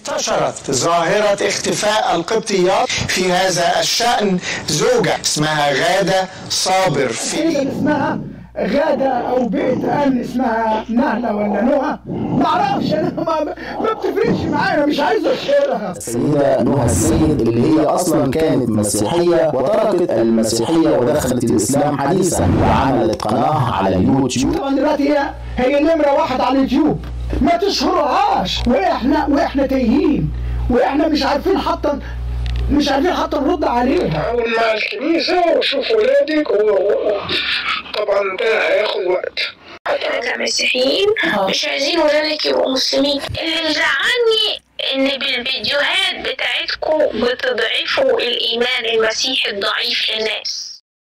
انتشرت ظاهرة اختفاء القبطيات في هذا الشأن زوجة اسمها غادة صابر في اسمها غادة أو بيت أمن اسمها نهلة ولا نهى معرفش أنا ما, ما بتفرقش معايا مش عايز أشهرها السيدة نهى السيد اللي هي أصلا كانت مسيحية وتركت المسيحية ودخلت الإسلام حديثا وعملت قناة على اليوتيوب طبعا دلوقتي هي هي نمرة واحد على اليوتيوب ما تشهرهاش وإحنا وإحنا تايهين وإحنا مش عارفين حتى مش عارفين حتى نرد عليها حاول مع الكنيسة وشوف ولادك طبعا ده هياخد وقت احنا كمسيحيين مش عايزين ولادك يبقوا مسلمين اللي مزعلني ان بالفيديوهات بتاعتكم بتضعفوا الايمان المسيحي الضعيف للناس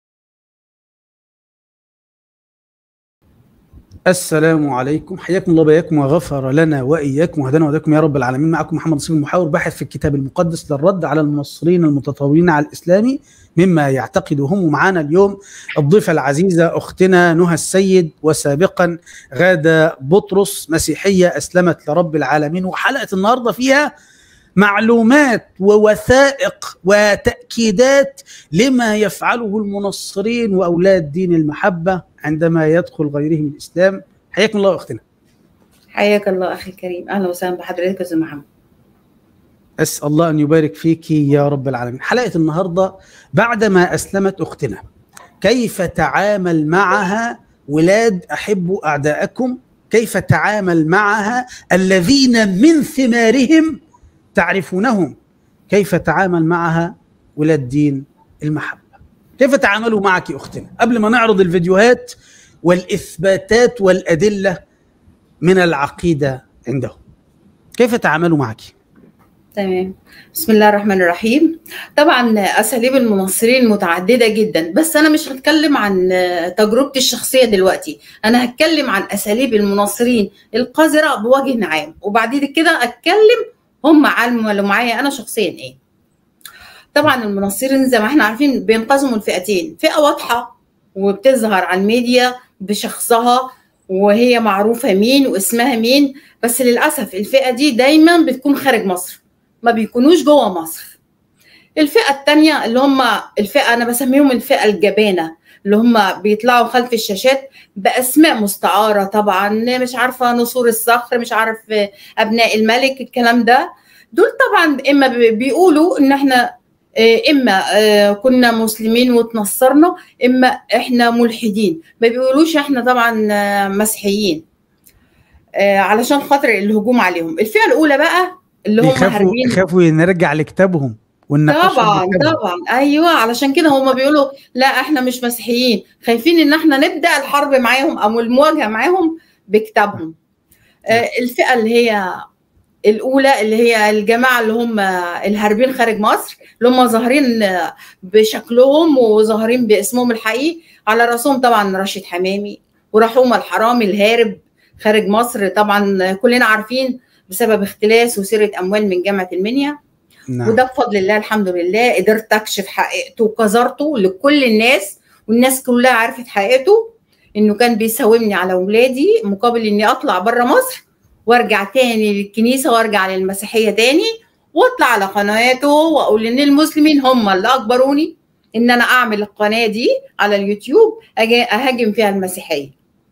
السلام عليكم حياكم الله بياكم وغفر لنا واياكم وهدانا واياكم يا رب العالمين معكم محمد نصيب المحاور باحث في الكتاب المقدس للرد على المنصرين المتطاولين على الاسلام مما يعتقده هم ومعانا اليوم الضيفه العزيزه اختنا نهى السيد وسابقا غاده بطرس مسيحيه اسلمت لرب العالمين وحلقه النهارده فيها معلومات ووثائق وتاكيدات لما يفعله المنصرين واولاد دين المحبه عندما يدخل غيرهم الاسلام حياكم الله اختنا حياك الله اخي الكريم اهلا وسهلا بحضرتك يا استاذ محمد اسال الله ان يبارك فيك يا رب العالمين حلقه النهارده بعدما اسلمت اختنا كيف تعامل معها ولاد احبوا اعداءكم كيف تعامل معها الذين من ثمارهم تعرفونهم كيف تعامل معها ولاد دين المحبه كيف تعاملوا معك اختنا قبل ما نعرض الفيديوهات والاثباتات والادله من العقيده عندهم كيف تعاملوا معك تمام بسم الله الرحمن الرحيم طبعا اساليب المنصرين متعدده جدا بس انا مش هتكلم عن تجربتي الشخصيه دلوقتي انا هتكلم عن اساليب المنصرين القذره بوجه عام وبعد كده اتكلم هم علموا معايا انا شخصيا ايه طبعا المنصرين زي ما احنا عارفين بينقسموا لفئتين فئه واضحه وبتظهر على الميديا بشخصها وهي معروفه مين واسمها مين بس للاسف الفئه دي دايما بتكون خارج مصر ما بيكونوش جوه مصر الفئه الثانيه اللي هم الفئه انا بسميهم الفئه الجبانه اللي هم بيطلعوا خلف الشاشات باسماء مستعاره طبعا مش عارفه نسور الصخر مش عارف ابناء الملك الكلام ده دول طبعا اما بيقولوا ان احنا اما كنا مسلمين وتنصرنا اما احنا ملحدين ما بيقولوش احنا طبعا مسيحيين علشان خاطر الهجوم عليهم الفئه الاولى بقى اللي هم يخافوا يخافوا نرجع لكتابهم طبعا طبعا ايوه علشان كده هم بيقولوا لا احنا مش مسيحيين خايفين ان احنا نبدا الحرب معاهم او المواجهه معاهم بكتابهم الفئه اللي هي الاولى اللي هي الجماعه اللي هم الهاربين خارج مصر اللي هم ظاهرين بشكلهم وظاهرين باسمهم الحقيقي على راسهم طبعا رشيد حمامي ورحومه الحرامي الهارب خارج مصر طبعا كلنا عارفين بسبب اختلاس وسرقه اموال من جامعه المنيا نعم. وده بفضل الله الحمد لله قدرت اكشف حقيقته وكظرته لكل الناس والناس كلها عرفت حقيقته انه كان بيساومني على اولادي مقابل اني اطلع بره مصر وارجع تاني للكنيسه وارجع للمسيحيه تاني واطلع على قناته واقول ان المسلمين هم اللي اجبروني ان انا اعمل القناه دي على اليوتيوب اجي اهاجم فيها المسيحيه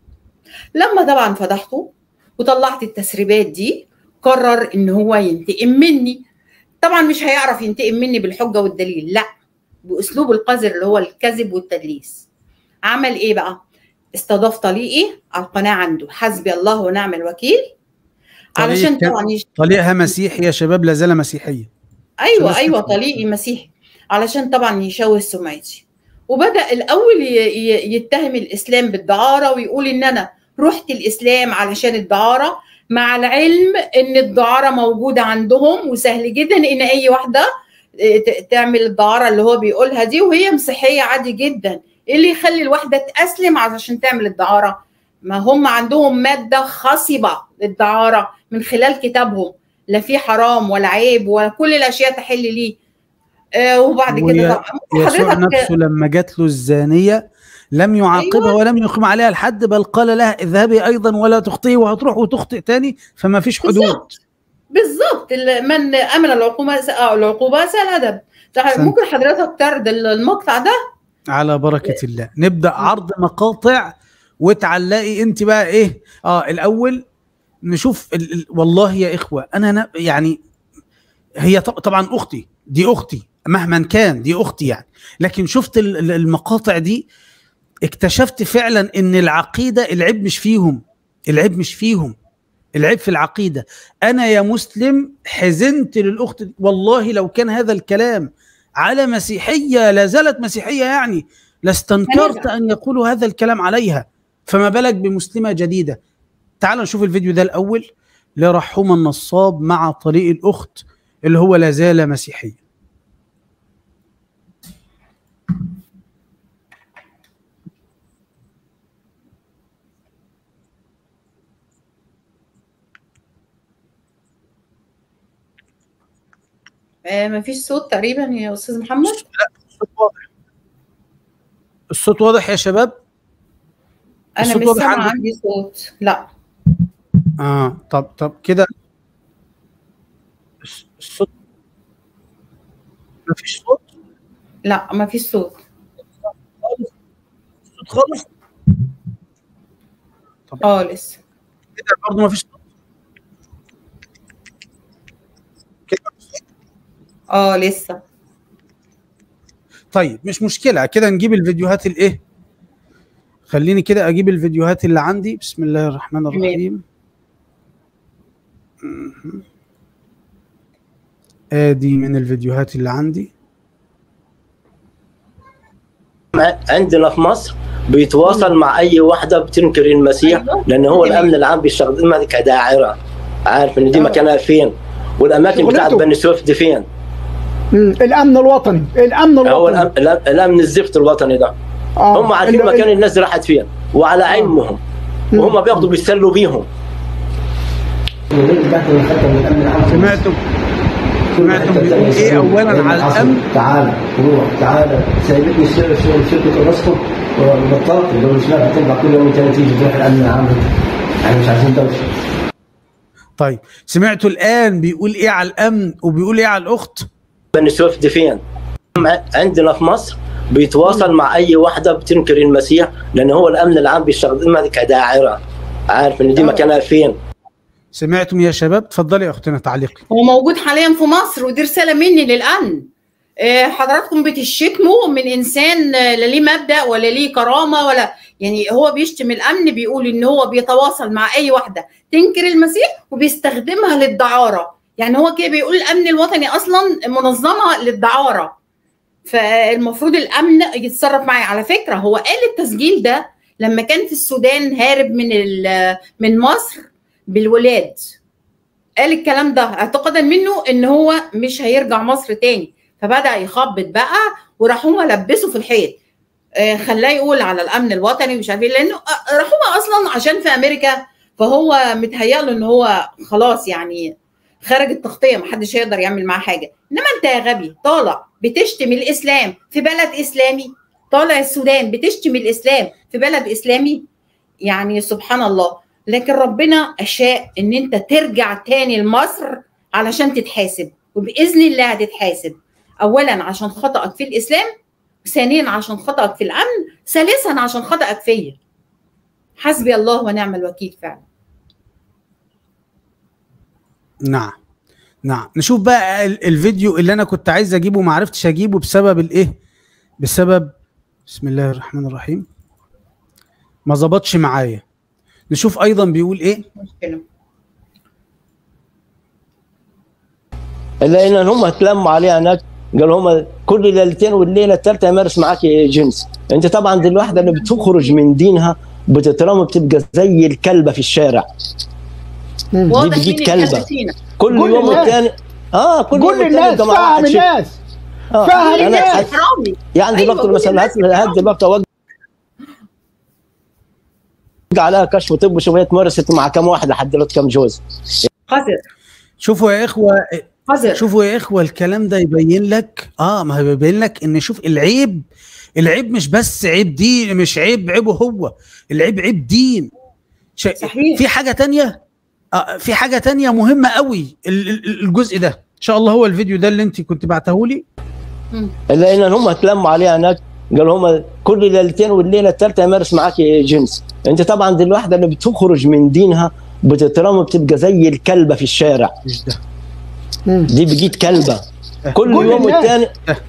لما طبعا فضحته وطلعت التسريبات دي قرر ان هو ينتقم مني طبعا مش هيعرف ينتقم مني بالحجه والدليل لا باسلوب القذر اللي هو الكذب والتدليس عمل ايه بقى استضاف طليقي على القناه عنده حسبي الله ونعم الوكيل علشان طبعا يش... طليقها مسيحي يا شباب لا زال مسيحيه ايوه ايوه طليقي مسيحي علشان طبعا يشوه سمعتي وبدا الاول يتهم الاسلام بالدعاره ويقول ان انا رحت الاسلام علشان الدعاره مع العلم ان الدعاره موجوده عندهم وسهل جدا ان اي واحده تعمل الدعاره اللي هو بيقولها دي وهي مسيحيه عادي جدا ايه اللي يخلي الواحده تاسلم علشان تعمل الدعاره ما هم عندهم ماده خصبه للدعاره من خلال كتابهم لا في حرام ولا عيب ولا كل الاشياء تحل ليه آه وبعد كده طبعا يسوع نفسه لما جات له الزانيه لم يعاقبها أيوة. ولم يقيم عليها الحد بل قال لها اذهبي ايضا ولا تخطئي وهتروح وتخطئ تاني فما فيش حدود بالزبط. بالظبط ال- من امن العقوبه آه، العقوبه سال ادب أحسنت. ممكن حضرتك تعرض المقطع ده على بركه الله نبدا عرض مقاطع وتعلقي انت بقى ايه اه الاول نشوف ال ال والله يا اخوه انا ن- يعني هي طب طبعا اختي دي اختي مهما كان دي اختي يعني لكن شفت ال- ال- المقاطع دي اكتشفت فعلا ان العقيده العيب مش فيهم العيب مش فيهم العيب في العقيده انا يا مسلم حزنت للاخت دي. والله لو كان هذا الكلام على مسيحيه لا زالت مسيحيه يعني لاستنكرت هنرجع. ان يقولوا هذا الكلام عليها فما بالك بمسلمه جديده تعال نشوف الفيديو ده الاول لرحوم النصاب مع طريق الاخت اللي هو لا زال مسيحيا آه مفيش صوت تقريبا يا استاذ محمد الصوت واضح الصوت واضح يا شباب انا الصوت مش واضح سامعه عندك؟ عندي صوت لا اه طب طب كده الص- الصوت مفيش صوت لا مفيش صوت صوت خالص اه لسه كده برضه مفيش صوت كده اه لسه طيب مش مشكلة كده نجيب الفيديوهات الايه خليني كده اجيب الفيديوهات اللي عندي بسم الله الرحمن الرحيم مهم. ادي من الفيديوهات اللي عندي عندنا في مصر بيتواصل مع اي واحده بتنكر المسيح أيوة. لان هو جميل. الامن العام بيستخدمها كداعره عارف ان دي آه. مكانها فين والاماكن بتاعت شغلته. بني سويف دي فين مم. الامن الوطني الامن هو الوطني الأم- الأم- الامن الزفت الوطني ده آه. هم عارفين ال- مكان الناس دي راحت فين وعلى علمهم مم. وهم بياخدوا بيستلوا بيهم سمعتم سمعتم بيقول ايه اولا على الامن تعال روح تعال سايبني الشركه شركه الرسم وبطلت لو مش نافع تنفع كل يوم تاني تيجي تروح الامن العام يعني مش عايزين دوشه طيب سمعتوا الان بيقول ايه على الامن وبيقول ايه على الاخت بني سويف دي فين هم عندنا في مصر بيتواصل مع اي واحده بتنكر المسيح لان هو الامن العام بيستخدمها كداعره عارف ان دي آه. مكانها فين سمعتم يا شباب اتفضلي يا اختنا تعليقي هو موجود حاليا في مصر ودي رساله مني للامن آه، حضراتكم بتشتموا من انسان آه، لا ليه مبدا ولا ليه كرامه ولا يعني هو بيشتم الامن بيقول ان هو بيتواصل مع اي واحده تنكر المسيح وبيستخدمها للدعاره يعني هو كده بيقول الامن الوطني اصلا منظمه للدعاره فالمفروض الامن يتصرف معي على فكره هو قال التسجيل ده لما كان في السودان هارب من ال- من مصر بالولاد قال الكلام ده اعتقادا منه ان هو مش هيرجع مصر تاني فبدا يخبط بقى وراح هما لبسه في الحيط آه، خلاه يقول على الامن الوطني مش عارف ايه لانه آه، راح هما اصلا عشان في امريكا فهو متهيأله ان هو خلاص يعني خرج التغطيه محدش هيقدر يعمل معاه حاجه انما انت يا غبي طالع بتشتم الاسلام في بلد اسلامي طالع السودان بتشتم الاسلام في بلد اسلامي يعني سبحان الله لكن ربنا اشاء ان انت ترجع تاني لمصر علشان تتحاسب وباذن الله هتتحاسب اولا عشان خطأك في الاسلام ثانيا عشان خطأك في الامن ثالثا عشان خطأك فيا حسبي الله ونعم الوكيل فعلا نعم نعم نشوف بقى ال- الفيديو اللي انا كنت عايز اجيبه ما عرفتش اجيبه بسبب الايه بسبب بسم الله الرحمن الرحيم ما ظبطش معايا نشوف ايضا بيقول ايه مشكله الا ان هم اتلموا عليها هناك قالوا هم كل ليلتين والليله الثالثه يمارس معاك جنس انت طبعا دي الواحده اللي بتخرج من دينها بتترمى بتبقى زي الكلبه في الشارع واضح بتجيب مين كلبة. الكلب فينا كل قول يوم للناس. والتاني اه كل قول يوم والتاني للناس يبقى معاه فهم واحد شيء. الناس آه. فهم انا الناس. حد- احترامي يعني أيوة، دلوقتي قول مثلا للناس هات هات دلوقتي اوقع عليها كشف طب وشوف هي تمارست مع كم واحد لحد دلوقتي كم جوز قذر شوفوا يا اخوه قذر شوفوا يا اخوه الكلام ده يبين لك اه ما هو بيبين لك ان شوف العيب العيب مش بس عيب دين مش عيب عيبه هو العيب عيب دين شيء صحيح. في حاجه تانية آه في حاجه تانية مهمه قوي ال- ال- الجزء ده ان شاء الله هو الفيديو ده اللي انت كنت بعته لي الا ان هم اتلموا عليها هناك قالوا هم كل ليلتين والليله الثالثه يمارس معاك جنس انت طبعا دي الواحده اللي بتخرج من دينها بتترمى بتبقى زي الكلبه في الشارع مش ده دي بقيت كلبه كل كل يوم الناس. والتاني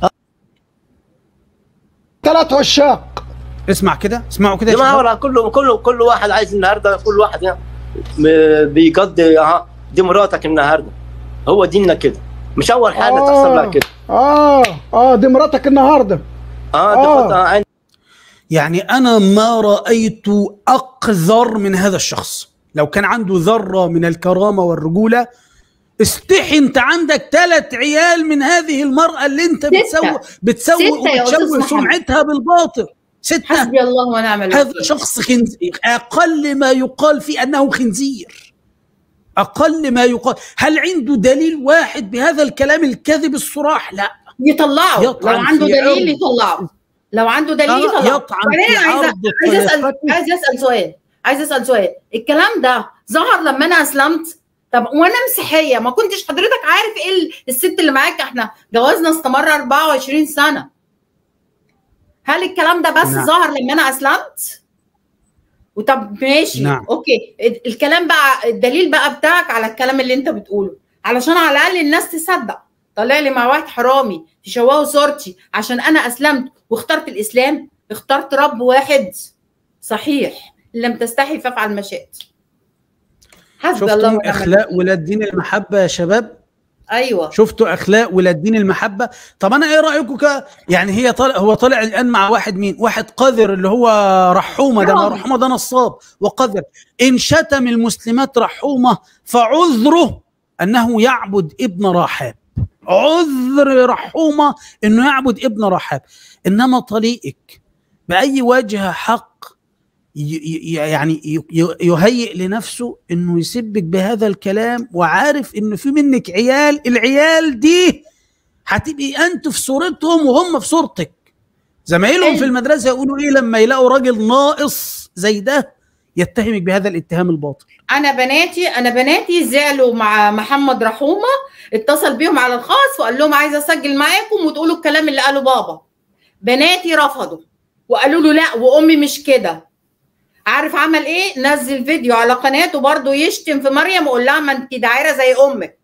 ثلاث عشاق اسمع كده اسمعوا كده يا جماعه شباب. ورا كله كله كل واحد عايز النهارده كل واحد يعني م- بيقضي ها دي مراتك النهارده هو ديننا كده مش اول حاجه آه. تحصل لها كده اه اه دي مراتك النهارده اه آه. ده عين يعني انا ما رايت اقذر من هذا الشخص لو كان عنده ذره من الكرامه والرجوله استحي انت عندك ثلاث عيال من هذه المراه اللي انت ستة. بتسوي بتسوي ستة يا أستاذ وبتشوه محمد. سمعتها بالباطل ستة حسبي الله ونعم هذا الوكيل شخص خنزير اقل ما يقال فيه انه خنزير اقل ما يقال هل عنده دليل واحد بهذا الكلام الكذب الصراح لا يطلعه لو يطعن عنده في دليل عرض. يطلعه لو عنده دليل آه، يطلعه يطعن وبعدين في أنا عايزه عرض عايزه اسال طائفته. عايزه اسال سؤال عايزه اسال سؤال الكلام ده ظهر لما انا اسلمت طب وانا مسيحيه ما كنتش حضرتك عارف ايه ال- الست اللي معاك احنا جوازنا استمر 24 سنه هل الكلام ده بس نعم. ظهر لما انا اسلمت وطب ماشي نعم. اوكي ال- الكلام بقى الدليل بقى بتاعك على الكلام اللي انت بتقوله علشان على الاقل الناس تصدق طالع لي مع واحد حرامي تشوهوا صورتي عشان انا اسلمت واخترت الاسلام اخترت رب واحد صحيح لم تستحي فافعل ما شئت حسبي الله شفتوا ونعم اخلاق ولاد دين المحبه يا شباب ايوه شفتوا اخلاق ولاد دين المحبه طب انا ايه رايكم ك... يعني هي طالع هو طالع الان مع واحد مين واحد قذر اللي هو رحومه ده ما حرام. رحومه ده نصاب وقذر ان شتم المسلمات رحومه فعذره انه يعبد ابن رحاب عذر رحومه انه يعبد ابن رحاب انما طليقك باي وجه حق ي- ي- يعني ي- ي- يهيئ لنفسه انه يسبك بهذا الكلام وعارف انه في منك عيال العيال دي هتبقي انت في صورتهم وهم في صورتك زمايلهم في المدرسه يقولوا ايه لما يلاقوا راجل ناقص زي ده يتهمك بهذا الاتهام الباطل انا بناتي انا بناتي زعلوا مع محمد رحومه اتصل بيهم على الخاص وقال لهم عايز اسجل معاكم وتقولوا الكلام اللي قاله بابا بناتي رفضوا وقالوا له لا وامي مش كده عارف عمل ايه نزل فيديو على قناته برضه يشتم في مريم ويقول لها ما انت داعره زي امك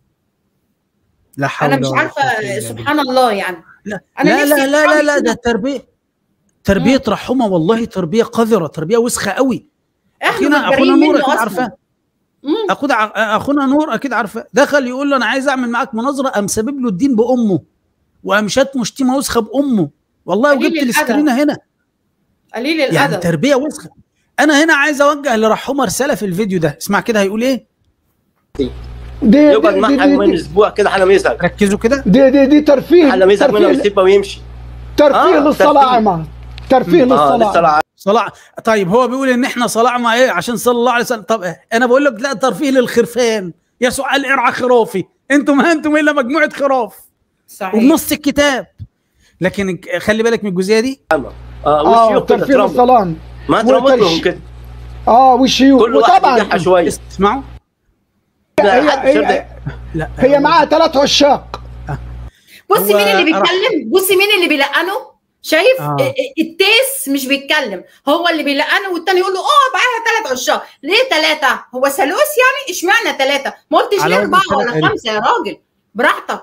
لا حول انا مش ولا قوة إلا عارفه بالله. سبحان الله يعني لا أنا لا نفسي لا لا لا, لا أفهم ده تربيه تربيه رحومه والله تربيه قذره تربيه وسخه قوي احنا اخينا اخونا متبرئين نور منه اكيد اصلا عارفاه مم. اخونا اخونا نور اكيد عارفه دخل يقول له انا عايز اعمل معاك مناظره قام سابب له الدين بامه وقام شتمه شتيمه وسخه بامه والله قليل وجبت الأدب. السكرينه هنا قليل يعني الادب تربيه وسخه انا هنا عايز اوجه لرحومه رساله في الفيديو ده اسمع كده هيقول ايه دي يقعد دي, معها دي, يومين دي, اسبوع كده على ما يزهق ركزوا كده دي, دي, دي ترفيه على ما يزهق منها ترفيه, ويسيبها ويمشي ترفيه آه، للصلاعمة ترفيه اه للصلاعمة لسه صلاع طيب هو بيقول ان احنا صلعنا ايه عشان صلى الله عليه وسلم طب إيه؟ انا بقول لك لا ترفيه للخرفان يسوع قال ارعى خرافي انتم ما انتم الا مجموعه خراف صحيح وبنص الكتاب لكن خلي بالك من الجزئيه دي اه اه والشيوخ كده ترفيه ترموا للصلاة ما ترموا وترش- لهم كده اه والشيوخ كل واحد وطبعا يدحى شويه اسمعوا هي, حد هي, شد- لا هي معاها ثلاث عشاق بصي هو مين اللي راح- بيتكلم بصي مين اللي بيلقنه شايف آه. آه. التيس مش بيتكلم هو اللي بيلقنه والتاني يقول له اه معاها ثلاث عشاق ليه ثلاثه هو ثالوث يعني اشمعنى ثلاثه ما قلتش على ليه وزن اربعه الثلاث ولا آلاف. خمسه يا راجل براحتك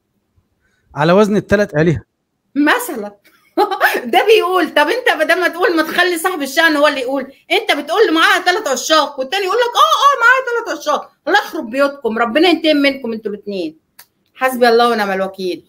على وزن الثلاث آلهة مثلا ده بيقول طب انت بدل ما تقول ما تخلي صاحب الشأن هو اللي يقول انت بتقول لي معاها ثلاث عشاق والتاني يقول لك اه اه معاها ثلاث عشاق الله يخرب بيوتكم ربنا ينتقم منكم انتوا الاثنين حسبي الله ونعم الوكيل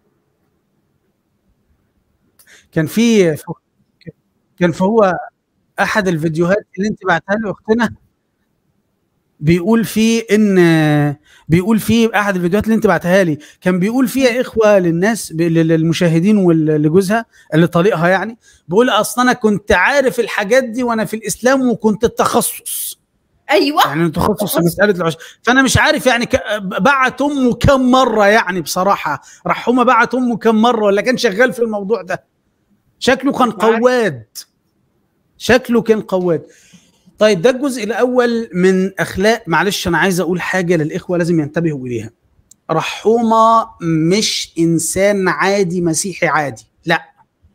كان في كان فهو احد الفيديوهات اللي انت بعتها لي اختنا بيقول فيه ان بيقول فيه احد الفيديوهات اللي انت بعتها لي كان بيقول فيها اخوه للناس ب- لل- للمشاهدين ولجوزها اللي طليقها يعني بيقول اصل انا كنت عارف الحاجات دي وانا في الاسلام وكنت التخصص ايوه يعني تخصص في مساله العش فانا مش عارف يعني ك... بعت امه كم مره يعني بصراحه رحومه بعت امه كم مره ولا كان شغال في الموضوع ده شكله كان مش عارف. قواد شكله كان قواد طيب ده الجزء الاول من اخلاق معلش انا عايز اقول حاجه للاخوه لازم ينتبهوا اليها رحومه مش انسان عادي مسيحي عادي لا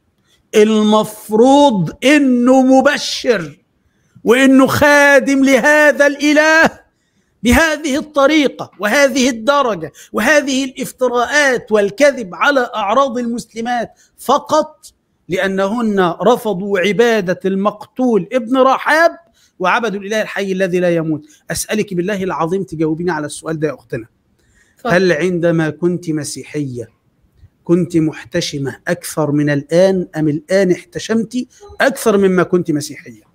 المفروض انه مبشر وانه خادم لهذا الاله بهذه الطريقه وهذه الدرجه وهذه الافتراءات والكذب على اعراض المسلمات فقط لانهن رفضوا عباده المقتول ابن رحاب وعبدوا الاله الحي الذي لا يموت اسالك بالله العظيم تجاوبيني على السؤال ده يا اختنا اتفضل. هل عندما كنت مسيحيه كنت محتشمه اكثر من الان ام الان احتشمت اكثر مما كنت مسيحيه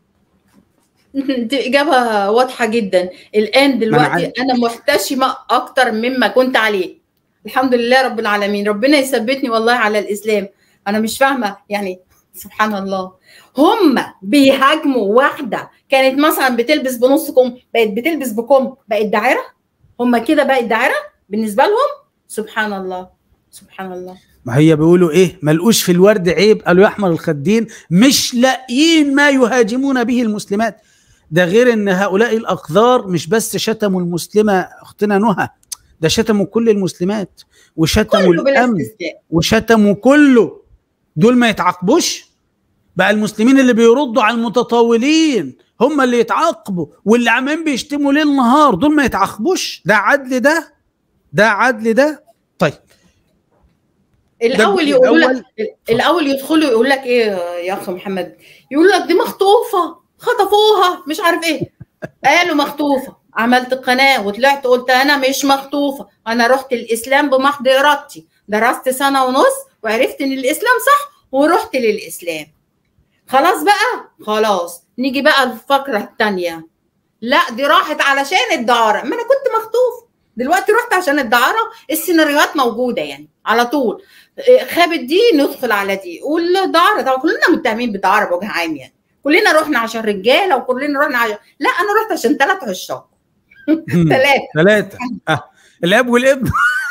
دي إجابة واضحة جدا الآن دلوقتي عارف. أنا محتشمة أكتر مما كنت عليه الحمد لله رب العالمين ربنا يثبتني والله على الإسلام أنا مش فاهمة يعني سبحان الله هم بيهاجموا واحدة كانت مثلا بتلبس بنص كم بقت بتلبس بكم بقت داعرة هم كده بقت داعرة بالنسبة لهم سبحان الله سبحان الله ما هي بيقولوا ايه ملقوش في الورد عيب قالوا يا احمر الخدين مش لاقيين ما يهاجمون به المسلمات ده غير ان هؤلاء الاقذار مش بس شتموا المسلمه اختنا نهى ده شتموا كل المسلمات وشتموا كله بلا الامن استثناء وشتموا كله دول ما يتعاقبوش بقى المسلمين اللي بيردوا على المتطاولين هم اللي يتعاقبوا واللي عمالين بيشتموا ليل نهار دول ما يتعاقبوش ده عدل ده ده عدل ده طيب الاول الجزء يقولوا الأول. لك الاول يدخلوا يقول لك ايه يا اخ محمد يقول لك دي مخطوفه خطفوها مش عارف ايه قالوا مخطوفه عملت قناه وطلعت قلت انا مش مخطوفه انا رحت الاسلام بمحض ارادتي درست سنه ونص وعرفت ان الاسلام صح ورحت للاسلام خلاص بقى خلاص نيجي بقى الفقره الثانيه لا دي راحت علشان الدعاره ما انا كنت مخطوف دلوقتي رحت عشان الدعاره السيناريوهات موجوده يعني على طول إيه، خابت دي ندخل على دي والدعاره طبعا كلنا متهمين بالدعاره بوجه عام يعني كلنا رحنا عشان رجاله وكلنا رحنا عشان لا انا رحت عشان ثلاث عشاق ثلاثه ثلاثة آه. الاب والابن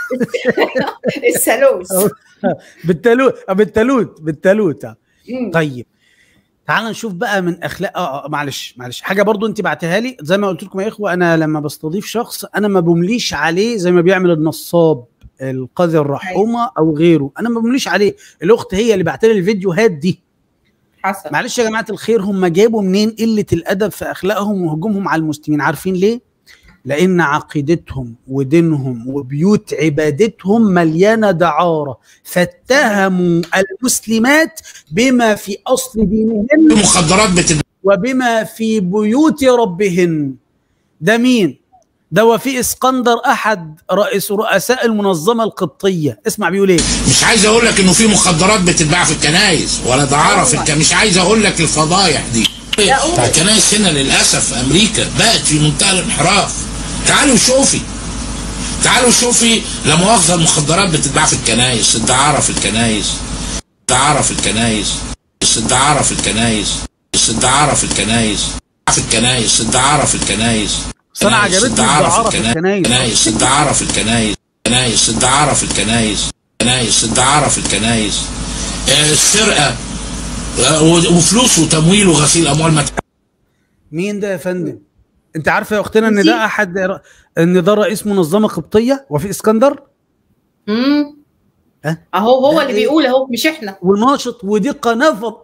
الثالوث بالتالوت آه، بالتالوت بالتالوت آه. مم. طيب تعال نشوف بقى من اخلاق اه آه، معلش معلش حاجه برضو انت بعتها لي زي ما قلت لكم يا اخوه انا لما بستضيف شخص انا ما بمليش عليه زي ما بيعمل النصاب القاضي الرحومه او غيره انا ما بمليش عليه الاخت هي اللي بعت لي الفيديوهات دي حصل معلش يا جماعه الخير هم جابوا منين قله الادب في اخلاقهم وهجومهم على المسلمين عارفين ليه لان عقيدتهم ودينهم وبيوت عبادتهم مليانه دعاره فاتهموا المسلمات بما في اصل دينهن المخدرات بتتباع وبما في بيوت ربهن ده مين ده وفي اسكندر احد رئيس رؤساء المنظمه القبطيه اسمع بيقول ايه مش عايز اقول لك انه في مخدرات بتتباع في الكنايس ولا دعاره في الكنايس مش عايز اقول لك الفضايح دي الكنايس هنا للاسف في امريكا بقت في منتهى الانحراف تعالوا شوفي تعالوا شوفي لا مؤاخذه المخدرات بتتباع في الكنايس الدعاره في الكنايس الدعاره في الكنايس الدعاره في الكنايس الدعاره في الكنايس في الكنايس الدعاره في الكنايس بس انا عجبتني الدعاره في الكنايس الكنايس الدعاره في الكنايس كنايس الدعاره في الكنايس كنايس الدعاره في الكنايس آه، السرقه آه، وفلوس وتمويل وغسيل اموال ما مين ده يا فندم انت عارفه يا اختنا ان نسيت. ده احد ان ده رئيس منظمه قبطيه وفي اسكندر امم ها؟ اهو هو ده اللي إيه؟ بيقول اهو مش احنا وناشط ودي قناه فض...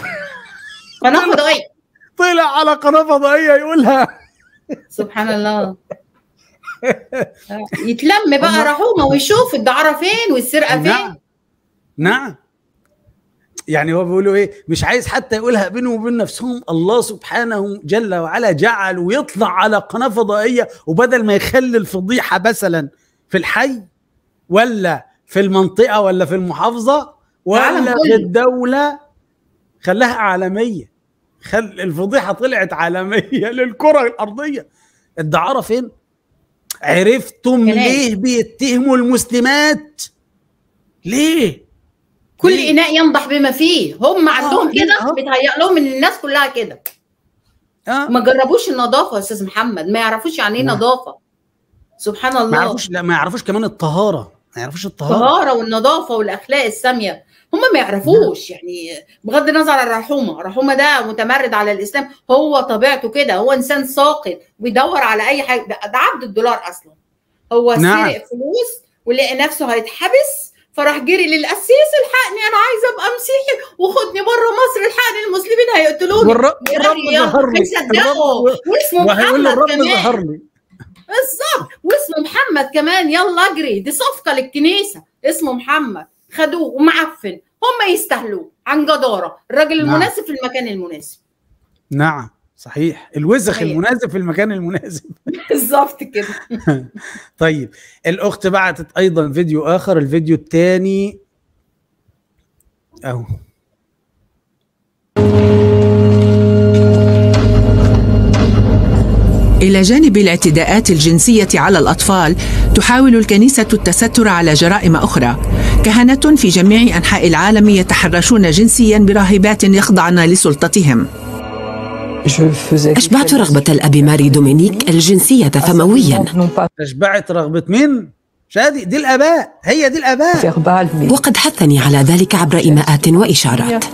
قناه فضائيه طلع على قناه فضائيه يقولها سبحان الله يتلم بقى رحومه ويشوف الدعاره فين والسرقه نعم فين نعم يعني هو بيقولوا ايه مش عايز حتى يقولها بينهم وبين نفسهم الله سبحانه جل وعلا جعل ويطلع على قناه فضائيه وبدل ما يخلي الفضيحه مثلا في الحي ولا في المنطقه ولا في المحافظه العالم ولا كله. في الدوله خلاها عالميه خل الفضيحه طلعت عالميه للكره الارضيه الدعاره فين عرفتم هناك. ليه بيتهموا المسلمات ليه كل ليه؟ اناء ينضح بما فيه هم عندهم ليه؟ كده آه. بيتهيأ لهم ان الناس كلها كده اه ما جربوش النظافه يا استاذ محمد ما يعرفوش يعني ايه نعم. نظافه سبحان ما الله يعرفوش لا ما يعرفوش كمان الطهاره ما يعرفوش الطهاره الطهاره والنظافه والاخلاق الساميه هم ما يعرفوش يعني بغض النظر عن الرحومه الرحومه ده متمرد على الاسلام هو طبيعته كده هو انسان ساقط بيدور على اي حاجه ده ده عبد الدولار اصلا هو نعم. سرق فلوس ولقى نفسه هيتحبس فراح جري للقسيس الحقني انا عايز ابقى مسيحي وخدني بره مصر الحقني المسلمين هيقتلوني والرب يا الرب راجل يلا ظهر لي هيصدقوا الرب- واسمه وهيقول له محمد الرب كمان ظهر لي بالظبط واسمه محمد كمان يلا اجري دي صفقه للكنيسه اسمه محمد خدوه ومعفن هم يستاهلوه عن جداره الراجل نعم. المناسب في المكان المناسب نعم صحيح الوزخ صحيح. المناسب في المكان المناسب بالظبط كده طيب الاخت بعتت ايضا فيديو اخر الفيديو الثاني اهو إلى جانب الاعتداءات الجنسية على الأطفال تحاول الكنيسة التستر على جرائم أخرى كهنة في جميع أنحاء العالم يتحرشون جنسيا براهبات يخضعن لسلطتهم أشبعت رغبة الأب ماري دومينيك الجنسية فمويا اشبعت رغبة مين؟ شادي دي الاباء هي دي الاباء وقد حثني على ذلك عبر إيماءات وإشارات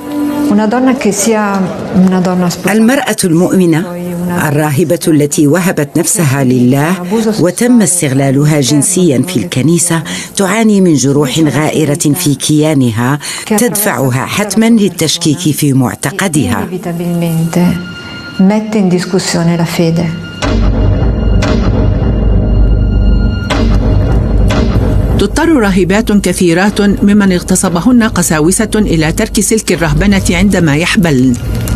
المرأة المؤمنة الراهبة التي وهبت نفسها لله وتم استغلالها جنسيا في الكنيسة تعاني من جروح غائرة في كيانها تدفعها حتما للتشكيك في معتقدها inevitabilmente mette in discussione la fede. تضطر راهبات كثيرات ممن اغتصبهن قساوسة إلى ترك سلك الرهبنة عندما يحبلن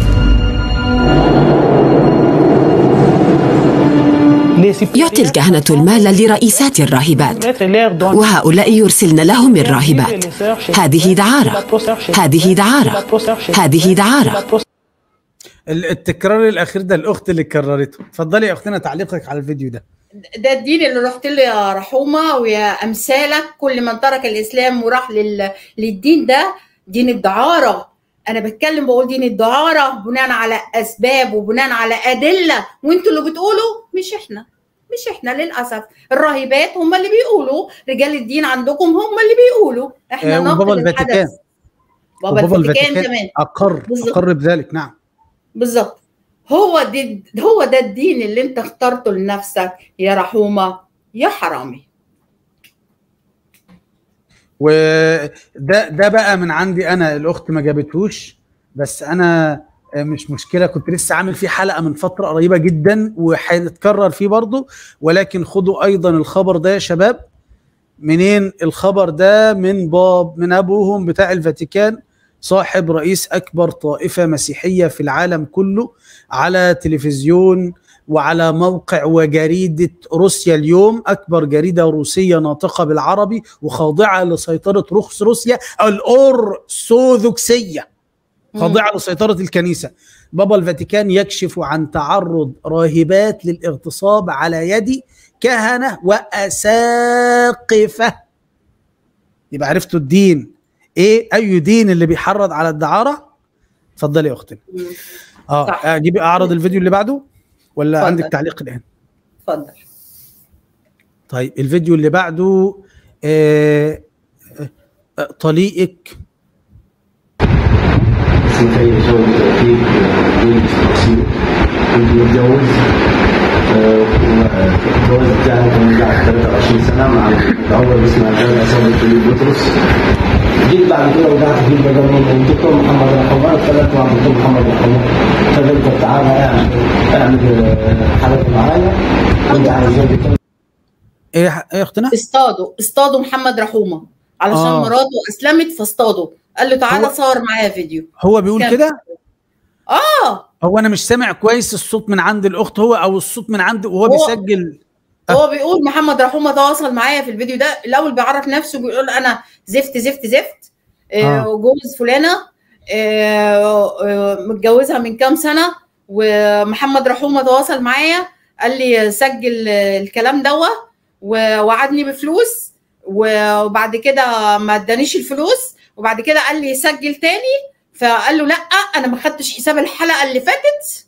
يعطي الكهنة المال لرئيسات الراهبات وهؤلاء يرسلن لهم الراهبات هذه دعارة هذه دعارة هذه دعارة ال- التكرار الاخير ده الاخت اللي كررته اتفضلي يا اختنا تعليقك على الفيديو ده ده الدين اللي رحت له يا رحومه ويا امثالك كل من ترك الاسلام وراح لل... للدين ده دين الدعاره انا بتكلم بقول دين الدعاره بناء على اسباب وبناء على ادله وانتوا اللي بتقولوا مش احنا مش احنا للاسف الراهبات هم اللي بيقولوا رجال الدين عندكم هم اللي بيقولوا احنا آه، وبابا ناقل الفاتيكان الحدث بابا وبابا الفاتيكان كمان اقر بالظبط. اقر بذلك نعم بالظبط هو دي هو ده الدين اللي انت اخترته لنفسك يا رحومه يا حرامي وده ده بقى من عندي انا الاخت ما جابتهوش بس انا آه، مش مشكله كنت لسه عامل فيه حلقه من فتره قريبه جدا وهنتكرر فيه برضه ولكن خدوا ايضا الخبر ده يا شباب منين الخبر ده من باب من ابوهم بتاع الفاتيكان صاحب رئيس اكبر طائفه مسيحيه في العالم كله على تلفزيون وعلى موقع وجريده روسيا اليوم اكبر جريده روسيه ناطقه بالعربي وخاضعه لسيطره روس روسيا الارثوذكسيه خاضعه لسيطره الكنيسه بابا الفاتيكان يكشف عن تعرض راهبات للاغتصاب على يد كهنه واساقفه يبقى عرفتوا الدين ايه اي دين اللي بيحرض على الدعاره اتفضلي يا اختنا اه اجيب اعرض الفيديو اللي بعده ولا اتفضل. عندك تعليق الان اتفضل طيب الفيديو اللي بعده آه آه طليقك سنتين زوجي توفيق جيل تفاصيل كنت متجوز تجوزت يعني كان قاعد 23 سنه مع العمر اسمها جامعه سيد فيليب بطرس جيت بعد كده وقعت في المجانين الدكتور محمد رحمه اتكلمت مع الدكتور محمد رحمه فقلت تعالى اعمل اعمل حلقه معايا كنت عايز زوجي ايه ايه يا اختنا اصطادوا اصطادوا محمد رحومه علشان آه. آه. مراته اسلمت فاصطادوا قال له تعالى هو- صور معايا فيديو هو بيقول كم؟ كده اه هو انا مش سامع كويس الصوت من عند الاخت هو او الصوت من عند وهو هو- بيسجل هو بيقول محمد رحومه تواصل معايا في الفيديو ده الاول بيعرف نفسه بيقول انا زفت زفت زفت آه. آه. وجوز فلانه آه، آه، متجوزها من كام سنه ومحمد رحومه تواصل معايا قال لي سجل آه، الكلام دوا ووعدني بفلوس وبعد كده ما ادانيش الفلوس وبعد كده قال لي سجل تاني فقال له لا انا ما خدتش حساب الحلقه اللي فاتت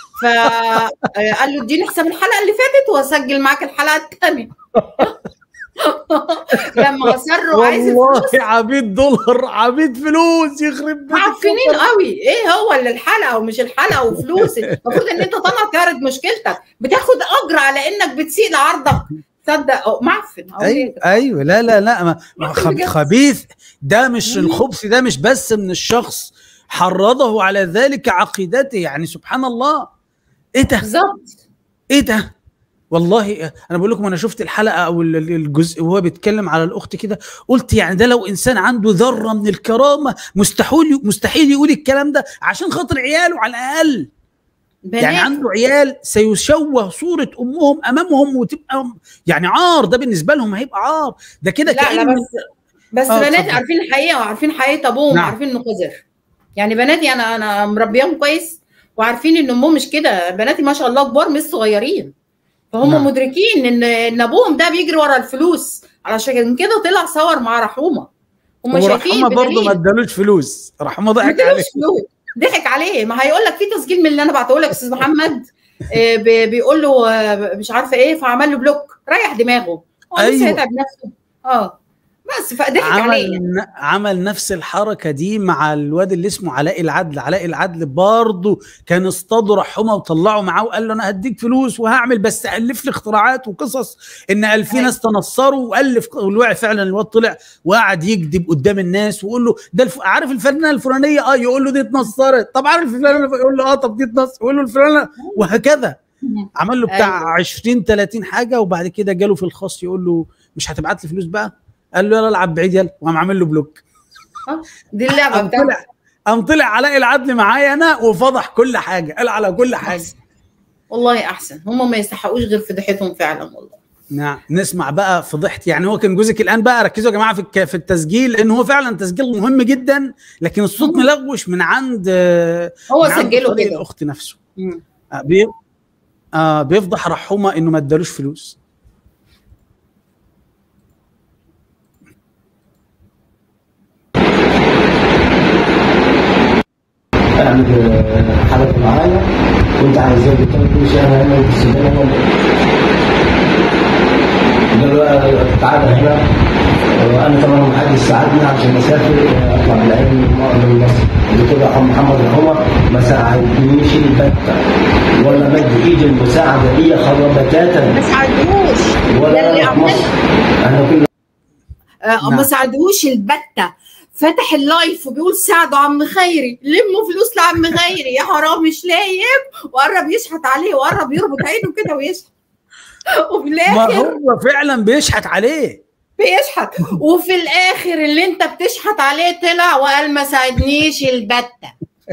فقال له اديني حساب الحلقه اللي فاتت واسجل معاك الحلقه الثانيه لما اصروا عايز والله الفلوس عبيد دولار عبيد فلوس يخرب بيت معفنين الكفر. قوي ايه هو اللي الحلقه ومش الحلقه وفلوس المفروض ان انت طالع تعرض مشكلتك بتاخد اجر على انك بتسيء لعرضك تصدق أو معفن أو ايوه إيه؟ ايوه لا لا لا ما ما ممكن خب- بجد. خبيث ده مش الخبث ده مش بس من الشخص حرضه على ذلك عقيدته يعني سبحان الله ايه ده بالظبط ايه ده والله انا بقول لكم انا شفت الحلقه او ال- ال- الجزء وهو بيتكلم على الاخت كده قلت يعني ده لو انسان عنده ذره من الكرامه مستحيل مستحيل يقول الكلام ده عشان خاطر عياله على الاقل يعني بنات. عنده عيال سيشوه صوره امهم امامهم وتبقى يعني عار ده بالنسبه لهم هيبقى عار ده كده لا لا كأن بس بس آه، بناتي اتفضل. عارفين الحقيقه وعارفين حقيقه ابوهم نعم. وعارفين انه قذر يعني بناتي انا انا مربيهم كويس وعارفين ان امهم مش كده بناتي ما شاء الله كبار مش صغيرين فهم نعم. مدركين ان ان ابوهم ده بيجري ورا الفلوس علشان كده طلع صور مع رحومه هم شايفين ورحمه برضه ما بدليل. ادالوش فلوس رحمه ما ضحك ادالوش عليه فلوس ضحك عليه ما هيقول لك في تسجيل من اللي انا بعته لك استاذ محمد آه، بي- بيقول له آه، مش عارفه ايه فعمل له بلوك ريح دماغه هو لسه أيوة. هيتعب نفسه اه بس فضحك عليه عمل عمل نفس الحركه دي مع الواد اللي اسمه علاء العدل علاء العدل برضه كان اصطادوا رحمه وطلعوا معاه وقال له انا هديك فلوس وهعمل بس الف لي اختراعات وقصص ان قال في ناس تنصروا والف والوعي فعلا الواد طلع وقعد يكذب قدام الناس ويقول له ده الف... عارف الفنانه الفلانيه اه يقول له دي اتنصرت طب عارف الفلانه يقول له اه طب دي اتنصرت يقول له الفلانه وهكذا عمل له بتاع أيوة. 20 30 حاجه وبعد كده جاله في الخاص يقول له مش هتبعت لي فلوس بقى قال له يلا العب بعيد يلا وقام عامل له بلوك دي اللعبه قام بتاعته طلع قام طلع علاء العدل معايا انا وفضح كل حاجه قال على كل حاجه والله احسن هم ما يستحقوش غير فضيحتهم فعلا والله نعم نسمع بقى فضحت يعني هو كان جوزك الان بقى ركزوا يا جماعه في الك- في التسجيل لان هو فعلا تسجيل مهم جدا لكن الصوت ملغوش من عند آه، هو من عند سجله طريق كده. الاخت نفسه مم. آه، بي... آه بيفضح رحومه انه ما ادالوش فلوس اعمل حلقه معايا وانت عايز زي كده كل شيء انا هنا في السودان هنا قال له تعالى هنا وانا طبعا محدش ساعدني عشان اسافر اطلع بالعلم من مصر الدكتور أحمد محمد العمر ما ساعدنيش البتة ولا مد ايد المساعده ليا خطوه بتاتا ما ساعدوش ولا اللي أنا في مصر احنا كنا آه ما ساعدوش البتة فتح اللايف وبيقول ساعدوا عم خيري لموا فلوس لعم خيري يا حرام مش لايم وقرب يشحت عليه وقرب يربط عينه كده ويشحت وفي ما الاخر هو فعلا بيشحت عليه بيشحت وفي الاخر اللي انت بتشحت عليه طلع وقال ما ساعدنيش البتة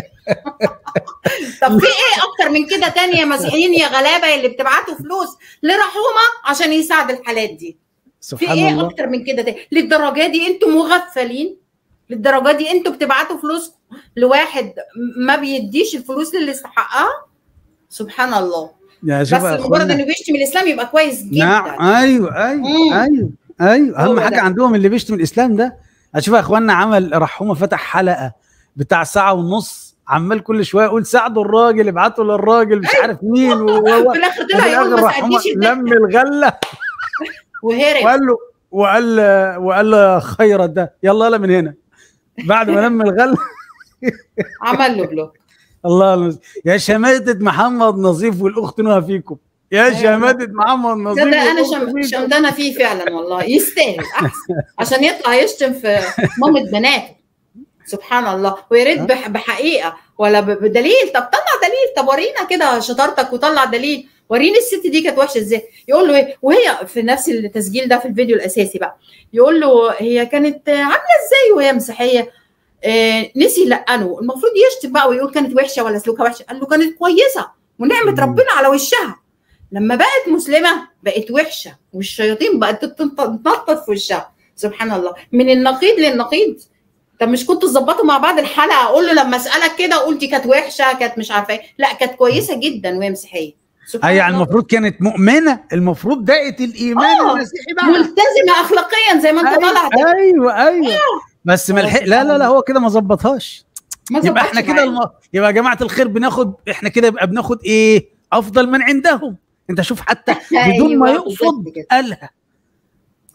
طب في ايه اكتر من كده تاني يا مسيحيين يا غلابه اللي بتبعتوا فلوس لرحومه عشان يساعد الحالات دي في سبحان ايه الله اكتر من كده تاني للدرجه دي انتوا مغفلين للدرجه دي انتوا بتبعتوا فلوس لواحد ما بيديش الفلوس للي يستحقها سبحان الله يا بس شوف يا مجرد اخوانا انه بيشتم الاسلام يبقى كويس جدا نعم ايوه ايوه مم. ايوه ايوه اهم هو حاجه ده. عندهم اللي بيشتم الاسلام ده اشوف يا اخوانا عمل رحومه فتح حلقه بتاع ساعه ونص عمال كل شويه يقول ساعدوا الراجل ابعتوا للراجل مش عارف مين و- و- في الاخر وفي طلع يقول الآخر ما رحومة ساعدنيش البت لم الغله وهرب وقال له وقال وقال له خيرت ده يلا يلا من هنا بعد ما لم الغله عمل له بلوك الله المس... يا شماتة محمد نظيف والاخت نهى فيكم يا شماتة محمد نظيف ده, ده انا والأخت شم... فيكم. شمدانه فيه فعلا والله يستاهل احسن عشان يطلع يشتم في مامة بناته سبحان الله ويا ريت بح... بحقيقه ولا ب... بدليل طب طلع دليل طب ورينا كده شطارتك وطلع دليل وريني الست دي كانت وحشه ازاي يقول له ايه وهي في نفس التسجيل ده في الفيديو الاساسي بقى يقول له هي كانت عامله ازاي وهي مسيحيه آه نسي لقنه المفروض يشتم بقى ويقول كانت وحشه ولا سلوكها وحشه قال له كانت كويسه ونعمه ربنا على وشها لما بقت مسلمه بقت وحشه والشياطين بقت تتنطط في وشها سبحان الله من النقيض للنقيض طب مش كنتوا تظبطوا مع بعض الحلقه اقول له لما اسالك كده قلتي كانت وحشه كانت مش عارفه ايه لا كانت كويسه جدا وهي مسيحيه سبحان اي يعني الله. المفروض كانت مؤمنه المفروض دقت الايمان آه، المسيحي بقى ملتزمه اخلاقيا زي ما انت طالع ايوه ايوه, أيوة. بس ما الحق لا لا لا هو كده ما ظبطهاش ما يبقى ظبطش احنا كده معايا. الم... يبقى يا جماعه الخير بناخد احنا كده يبقى بناخد ايه افضل من عندهم انت شوف حتى بدون ما أيوة، يقصد بالظبط كده. قالها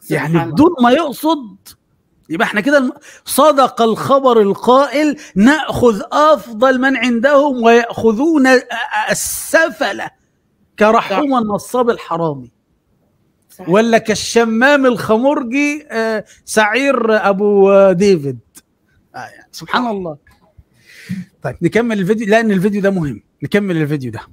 يعني سبحان بدون ما يقصد يبقى احنا كده الم- صدق الخبر القائل ناخذ افضل من عندهم وياخذون أ- أ- السفله كرحوم النصاب الحرامي صحيح. ولا كالشمام الخمرجي آه، سعير ابو آه، ديفيد آه، يعني سبحان الله طيب نكمل الفيديو لان الفيديو ده مهم نكمل الفيديو ده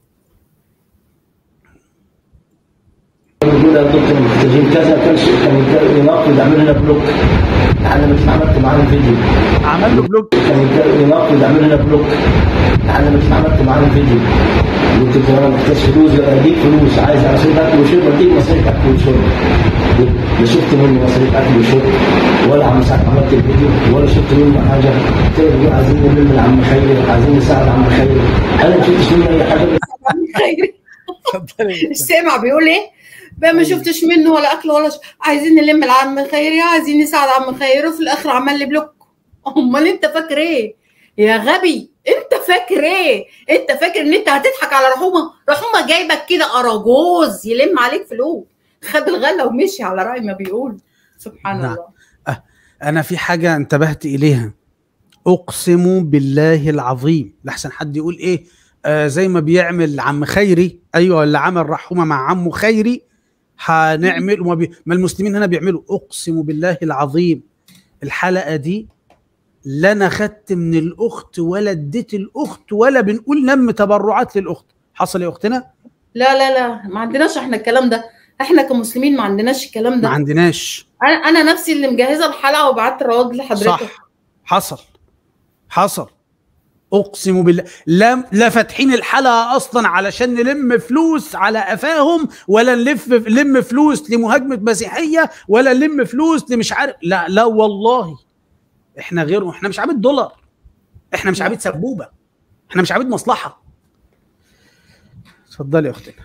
يقول يا دكتور محتاجين كذا كان شيء كان يناقض يعمل لنا بلوك انا مش عملت معاه الفيديو عمل له بلوك كان يناقض يعمل لنا بلوك انا مش عملت معاه الفيديو قلت له انا محتاج فلوس اديك فلوس عايز مصاريف اكل وشرب اديك مصاريف اكل وشرب لا شفت منه مصاريف اكل وشرب ولا عم ساعة عملت الفيديو ولا شفت منه حاجه قلت له عايزين نلم عم خير عايزين نساعد عم خير انا ما شفتش منه اي حاجه خيري السامع بيقول ايه بقى ما شفتش منه ولا اكل ولا ش... عايزين نلم العم خيري عايزين نساعد عم خيري وفي الاخر عمل لي بلوك امال انت فاكر ايه يا غبي انت فاكر ايه انت فاكر ان انت هتضحك على رحومه رحومه جايبك كده اراجوز يلم عليك فلوس خد الغله ومشي على راي ما بيقول سبحان نعم. الله انا في حاجه انتبهت اليها اقسم بالله العظيم لحسن حد يقول ايه آه زي ما بيعمل عم خيري ايوه اللي عمل رحومه مع عمه خيري هنعمل وما بي... ما المسلمين هنا بيعملوا اقسم بالله العظيم الحلقه دي لا انا خدت من الاخت ولا اديت الاخت ولا بنقول نم تبرعات للاخت حصل يا اختنا لا لا لا ما عندناش احنا الكلام ده احنا كمسلمين ما عندناش الكلام ما ده عندناش انا انا نفسي اللي مجهزه الحلقه وبعت رواد لحضرتك صح حصل حصل اقسم بالله لا لا فاتحين الحلقه اصلا علشان نلم فلوس على قفاهم ولا نلف نلم فلوس لمهاجمه مسيحيه ولا نلم فلوس لمش عارف لا لا والله احنا غيرهم احنا مش عبيد دولار احنا مش عبيد سبوبه احنا مش عبيد مصلحه اتفضلي يا اختنا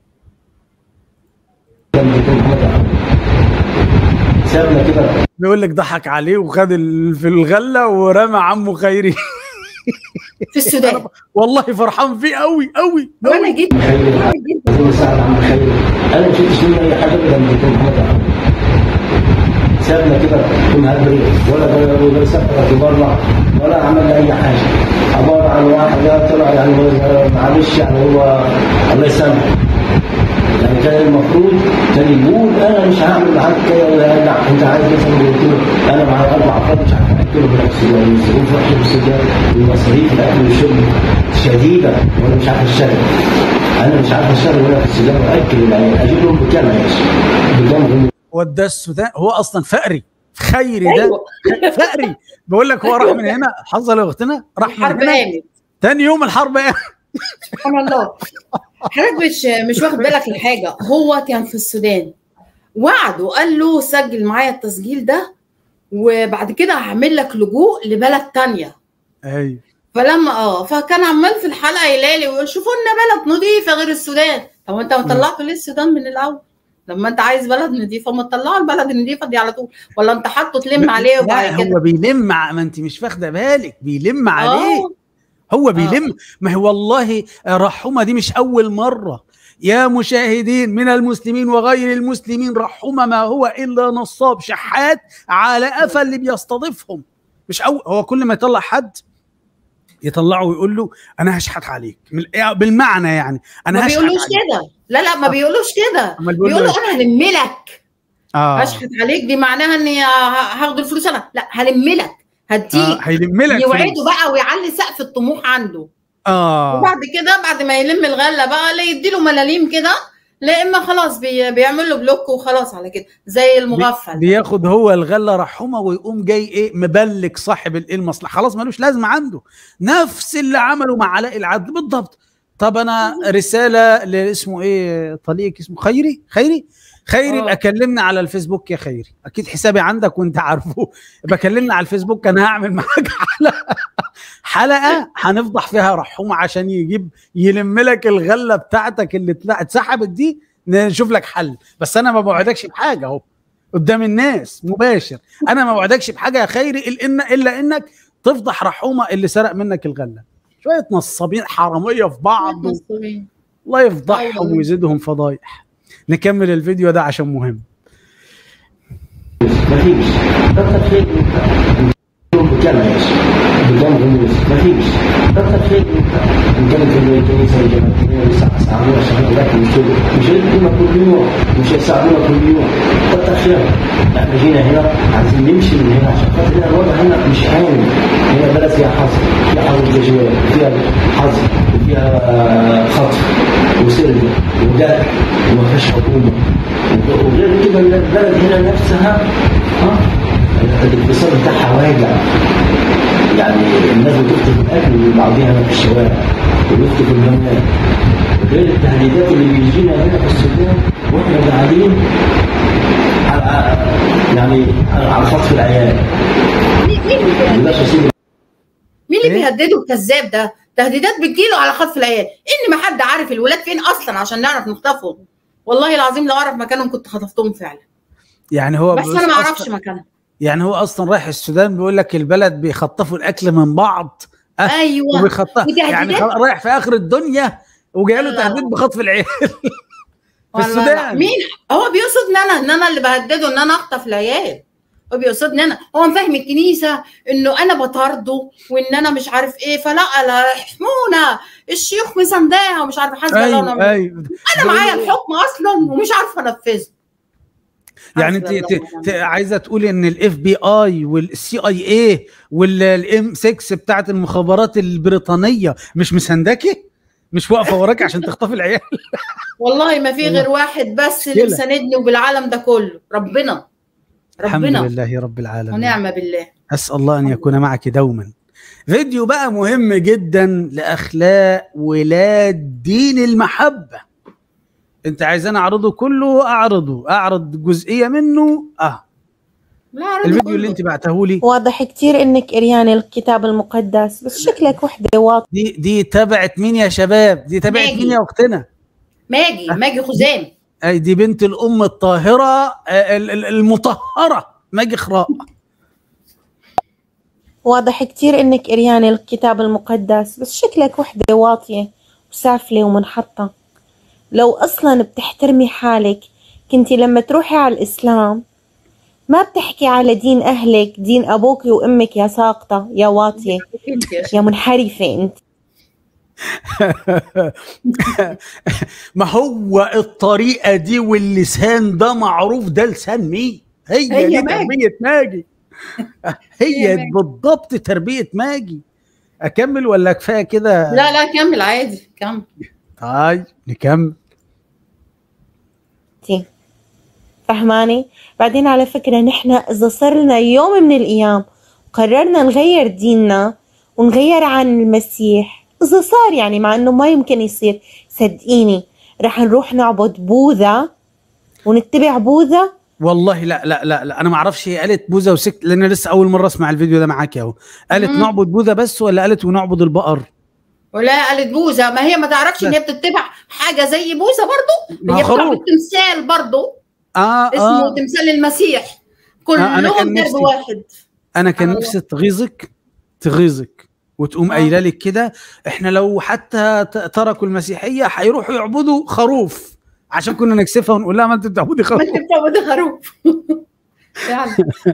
سابنا كده بيقول لك ضحك عليه وخد ال- في الغله ورمى عمه خيري في السودان والله فرحان فيه قوي قوي وانا جيت عايزين نساعد عم خير انا ما شفتش منه اي حاجه ابدا من دكتور محمد عبد سابنا كده في مهبري ولا ولا ولا سافر بره ولا عمل اي حاجه عباره عن واحد ده طلع يعني هو- معلش يعني هو الله يسامحه يعني كان المفروض كان يقول انا مش هعمل معاك كده ولا لا انت عايز مثلا قلت له انا معايا اربع افراد مش عارف اكله بالعكس المصروف رحت بالسجاد ومصاريف الاكل والشرب شديده وانا مش عارف اشتغل انا مش عارف اشتغل وانا في السجاد واكل العيال اجيب لهم بكام عيش بكام وداه السودان هو اصلا فقري خيري ده فقري بقول لك هو راح من هنا حصل يا اختنا راح من الحرب هنا قامت تاني يوم الحرب قامت سبحان الله حضرتك مش مش واخد بالك لحاجه هو كان في السودان وعد وقال له سجل معايا التسجيل ده وبعد كده هعمل لك لجوء لبلد تانية ايوه فلما اه فكان عمال في الحلقه يلالي ويقول شوفوا لنا بلد نظيفه غير السودان طب انت ما طلعته ليه السودان من الاول لما انت عايز بلد نظيفه ما تطلعوا البلد النظيفه دي على طول ولا انت حاطه تلم عليه وبعد لا كده هو بيلم ع- ما انت مش واخده بالك بيلم عليه آه. هو بيلم ما هو والله رحومه دي مش اول مره يا مشاهدين من المسلمين وغير المسلمين رحومه ما هو الا نصاب شحات على قفا اللي بيستضيفهم مش أو هو كل ما يطلع حد يطلعه ويقول له انا هشحت عليك من- يعني بالمعنى يعني انا ما هشحت بيقولوش عليك كده لا لا ما بيقولوش كده أمال بيقولوا بيقولوا إيه؟ انا هلملك اه اشحت عليك دي معناها اني ه- هاخد الفلوس انا لا هلملك هديك آه، هيلملك يوعده فلوس. بقى ويعلي سقف الطموح عنده اه وبعد كده بعد ما يلم الغله بقى لا يديله ملاليم كده لا اما خلاص بي بيعمل له بلوك وخلاص على كده زي المغفل بياخد هو الغله رحومه ويقوم جاي ايه مبلك صاحب الايه المصلحه خلاص ملوش لازمه عنده نفس اللي عمله مع علاء العدل بالضبط طب انا رساله اللي اسمه ايه طليق اسمه خيري خيري خيري آه. يبقى كلمنا على الفيسبوك يا خيري اكيد حسابي عندك وانت عارفه يبقى كلمنا على الفيسبوك انا هعمل معاك حلقه حلقه هنفضح فيها رحومه عشان يجيب يلم لك الغله بتاعتك اللي طلع- اتسحبت دي نشوف لك حل بس انا ما بوعدكش بحاجه اهو قدام الناس مباشر انا ما وعدكش بحاجه يا خيري الا إن الا انك تفضح رحومه اللي سرق منك الغله شويه نصابين حراميه في بعض و... الله يفضحهم ويزيدهم فضايح نكمل الفيديو ده عشان مهم ما فيش كتر خير بكام عيش بكام غموس ما فيش كتر خير ان كانت الكنيسه الجماعيه يساعدونا شغال لكن مش مش يدونا كل يوم مش يساعدونا كل يوم كتر خير احنا جينا هنا عايزين نمشي من هنا عشان خاطر هنا الوضع هنا مش امن هنا بلد فيها حظ فيها حظ تجوال فيها حظ وفيها خطف وسرقه وقتل وما فيش حكومه وغير كده البلد هنا نفسها ها الاقتصاد بتاعها واجع يعني الناس بتكتب الاكل لبعضها في الشوارع وبيكتب المنال غير التهديدات اللي بيجينا هنا في السودان واحنا قاعدين على يعني على خطف العيال مين اللي بيهدده الكذاب ده؟ تهديدات بتجيله على خطف العيال، ان ما حد عارف الولاد فين اصلا عشان نعرف نخطفهم. والله العظيم لو اعرف مكانهم كنت خطفتهم فعلا. يعني هو بس انا ما اعرفش مكانهم. يعني هو اصلا رايح السودان بيقول لك البلد بيخطفوا الاكل من بعض أه ايوه وبيخطف يعني رايح في اخر الدنيا وجاي له تهديد بخطف العيال في السودان مين هو بيقصد ان انا ان انا اللي بهدده ان انا اخطف العيال هو بيقصدني انا هو فاهم الكنيسه انه انا بطارده وان انا مش عارف ايه فلا لا احمونا الشيوخ مسنداها ومش عارفه حسب أيوة الله أيوة. انا معايا الحكم اصلا ومش عارفه انفذه يعني انت عايزه تقولي ان الاف بي اي والسي اي اي والام 6 بتاعت المخابرات البريطانيه مش مسندكي مش واقفه وراك عشان تخطفي العيال والله ما في غير واحد بس اللي مساندني وبالعالم ده كله ربنا ربنا الحمد لله رب العالمين ونعم بالله اسال الله ان يكون معك دوما فيديو بقى مهم جدا لاخلاق ولاد دين المحبه انت عايزاني اعرضه كله اعرضه اعرض جزئيه منه اه لا الفيديو اللي انت بعته لي واضح كتير انك قريان الكتاب المقدس بس شكلك وحده واضح دي دي تبعت مين يا شباب دي تبعت مين يا اختنا ماجي ماجي خزام اي دي بنت الام الطاهره المطهره ماجي خراء واضح كتير انك قريان الكتاب المقدس بس شكلك وحده واطيه وسافله ومنحطه لو اصلا بتحترمي حالك كنتي لما تروحي على الاسلام ما بتحكي على دين اهلك دين ابوك وامك يا ساقطه يا واطيه يا منحرفه انت ما هو الطريقه دي واللسان ده معروف ده لسان مين هي, هي دي تربيه ماجي هي, هي بالضبط تربيه ماجي اكمل ولا كفايه كده لا لا كمل عادي كمل طيب نكمل فهماني بعدين على فكرة نحن إذا صار لنا يوم من الأيام قررنا نغير ديننا ونغير عن المسيح إذا صار يعني مع إنه ما يمكن يصير صدقيني رح نروح نعبد بوذا ونتبع بوذا والله لا لا لا, لا انا ما اعرفش هي قالت بوذا وسكت لان لسه اول مره اسمع الفيديو ده معاك اهو قالت مم. نعبد بوذا بس ولا قالت ونعبد البقر ولا قالت بوذا ما هي ما تعرفش ان هي بتتبع حاجه زي بوذا برضو ما هي خروف. بتعبد تمثال برضو اه اسمه اه تمثال المسيح أنا كان كلهم درب نفسي- واحد انا كان الله. نفسي تغيظك تغيظك وتقوم قايله لك كده احنا لو حتى ت- تركوا المسيحيه هيروحوا يعبدوا خروف عشان كنا نكسفها ونقول لها ما انت بتعبدي ما خروف انت بتعبد خروف فعلا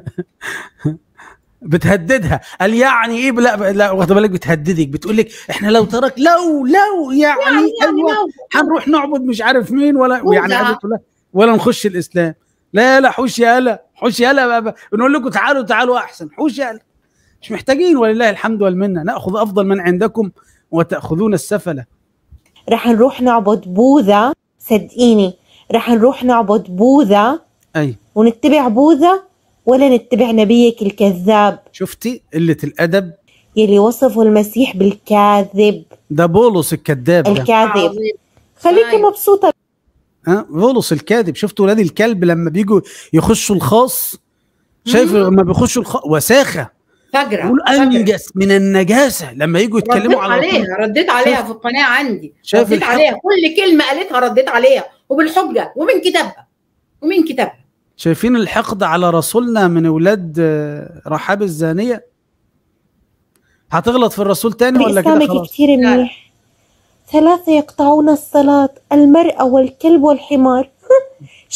بتهددها قال يعني ايه لا لا واخده بالك بتهددك بتقول لك احنا لو ترك لو لو يعني, يعني ايوه لو. هنروح نعبد مش عارف مين ولا بوذا. يعني عايزة تقول لها ولا نخش الاسلام لا لا حوش يالا حوش يالا بقى نقول لكم تعالوا تعالوا احسن حوش يالا مش محتاجين ولله الحمد والمنه ناخذ افضل من عندكم وتاخذون السفله رح نروح نعبد بوذا صدقيني رح نروح نعبد بوذا اي ونتبع بوذا ولا نتبع نبيك الكذاب شفتي قله الادب يلي وصفه المسيح بالكاذب ده بولس الكذاب ده الكاذب خليكي مبسوطة ها بولس الكاذب شفتوا ولاد الكلب لما بيجوا يخشوا الخاص شايف لما بيخشوا الخاص وساخه فجرة يقول انجس من النجاسه لما يجوا رديت يتكلموا على عليها رديت عليها شوف. في القناه عندي شايف رديت الحق. عليها كل كلمه قالتها رديت عليها وبالحجه ومن كتابها ومن كتابها شايفين الحقد على رسولنا من اولاد آه، رحاب الزانيه هتغلط في الرسول تاني ولا كده إسلامك خلاص كتير منيح ثلاثة يقطعون الصلاة المرأة والكلب والحمار شباب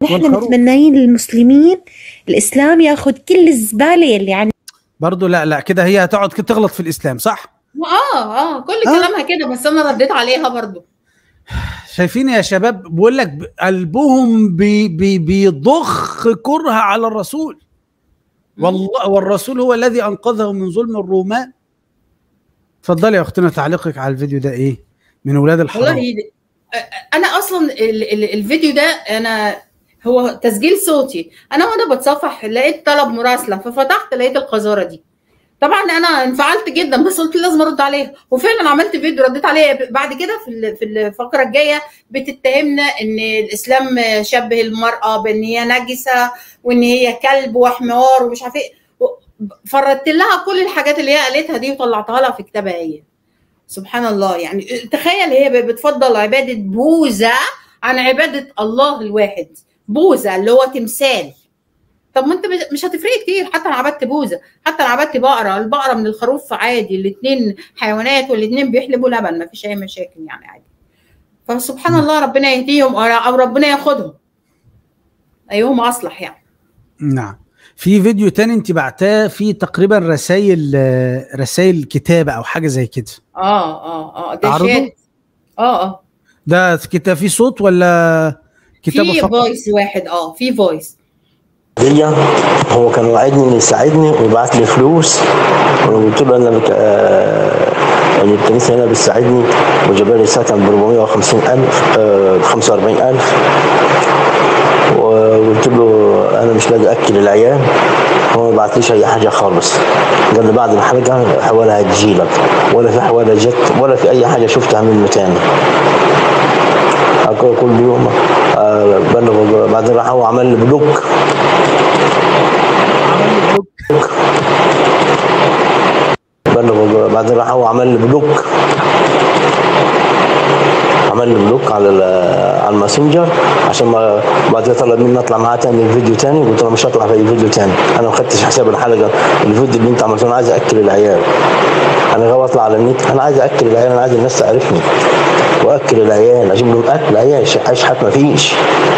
نحن والخروف. متمنيين للمسلمين الاسلام ياخذ كل الزباله يلي عندنا برضه لا لا كده هي هتقعد كده تغلط في الاسلام صح اه اه كل كلامها كده بس انا رديت عليها برضو شايفين يا شباب بقول لك ب- قلبهم بي بي بيضخ كره على الرسول والله والرسول هو الذي انقذه من ظلم الرومان اتفضلي يا اختنا تعليقك على الفيديو ده ايه من ولاد الحرام والله انا اصلا ال ال الفيديو ده انا هو تسجيل صوتي انا وانا بتصفح لقيت طلب مراسله ففتحت لقيت القذاره دي طبعا انا انفعلت جدا بس قلت لازم ارد عليها وفعلا عملت فيديو رديت عليه بعد كده في ال- في الفقره الجايه بتتهمنا ان الاسلام شبه المراه بان هي نجسه وان هي كلب وحمار ومش عارف ايه فردت لها كل الحاجات اللي هي قالتها دي وطلعتها لها في كتابها هي سبحان الله يعني تخيل هي بتفضل عباده بوذا عن عباده الله الواحد بوذا اللي هو تمثال طب ما انت مش- مش هتفرق كتير حتى انا عبدت بوذا حتى انا عبدت بقره البقره من الخروف عادي الاثنين حيوانات والاثنين بيحلبوا لبن ما فيش اي مشاكل يعني عادي فسبحان الله ربنا يهديهم أو- او ربنا ياخدهم ايهم اصلح يعني نعم في فيديو تاني انت بعتاه فيه تقريبا رسائل رسائل كتابه او حاجه زي كده اه اه اه ده تعرضه؟ شات اه اه ده كتاب فيه صوت ولا كتابه في فقط فويس واحد اه في فويس دي هو كان وعدني انه يساعدني ويبعت لي فلوس وانا قلت له انا بك... آه... ان الكنيسه هنا بتساعدني وجاب لي سكن ب 450000 آه... ب 45000 وقلت له انا مش لاقي اكل العيال هو ما بعتليش اي حاجه خالص قال لي بعد الحلقه حوالها هتجيلك ولا في حوالها جت ولا في اي حاجه شفتها منه تاني أقول كل يوم آه، بلغ بعدين راح هو عمل لي بلوك بلغ بعدين راح هو عمل لي بلوك عمل لي بلوك على ال- على الماسنجر عشان ما بعدين طلب مني اطلع معاه تاني فيديو تاني قلت له مش هطلع في اي فيديو تاني انا ما خدتش حساب الحلقه الفيديو اللي انت عملته انا عايز اكل العيال انا غاوي اطلع على النت انا عايز اكل العيال انا عايز الناس تعرفني واكل العيال اجيب لهم اكل عيش اشحت ما فيش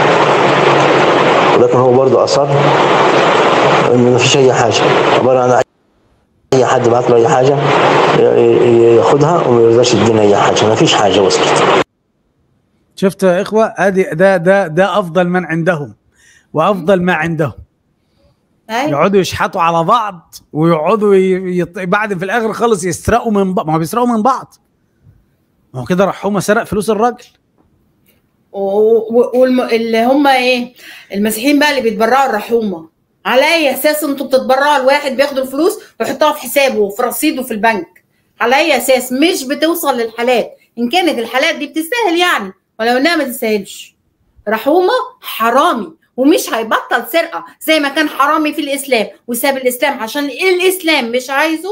ولكن هو برضه اصر انه ما فيش اي حاجه عباره عن اي حد بعت له اي حاجه ي- ي- ياخدها وما يرضاش يدينا اي حاجه ما فيش حاجه وصلت شفت يا اخوه ادي ده ده ده افضل من عندهم وافضل ما عندهم يقعدوا يشحتوا على بعض ويقعدوا ي- يط... بعد في الاخر خالص يسرقوا من بعض ما هو بيسرقوا من بعض ما هو كده رحومه سرق فلوس الراجل واللي هم ايه المسيحيين بقى اللي بيتبرعوا الرحومه على اي اساس انتوا بتتبرعوا الواحد بياخدوا الفلوس ويحطها في حسابه وفي رصيده في البنك على اي اساس مش بتوصل للحالات ان كانت الحالات دي بتستاهل يعني ولو انها ما تستاهلش رحومه حرامي ومش هيبطل سرقه زي ما كان حرامي في الاسلام وساب الاسلام عشان الاسلام مش عايزه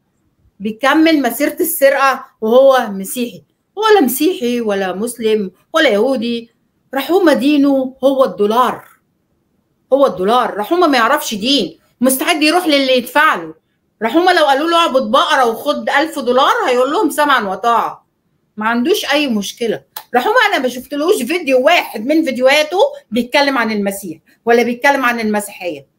بيكمل مسيره السرقه وهو مسيحي ولا مسيحي ولا مسلم ولا يهودي رحومه دينه هو الدولار هو الدولار رحومه ما يعرفش دين مستعد يروح للي يدفع له رحومه لو قالوا له اعبد بقره وخد ألف دولار هيقول لهم سمعا وطاعه ما عندوش اي مشكله رحومه انا ما شفتلوش فيديو واحد من فيديوهاته بيتكلم عن المسيح ولا بيتكلم عن المسيحيه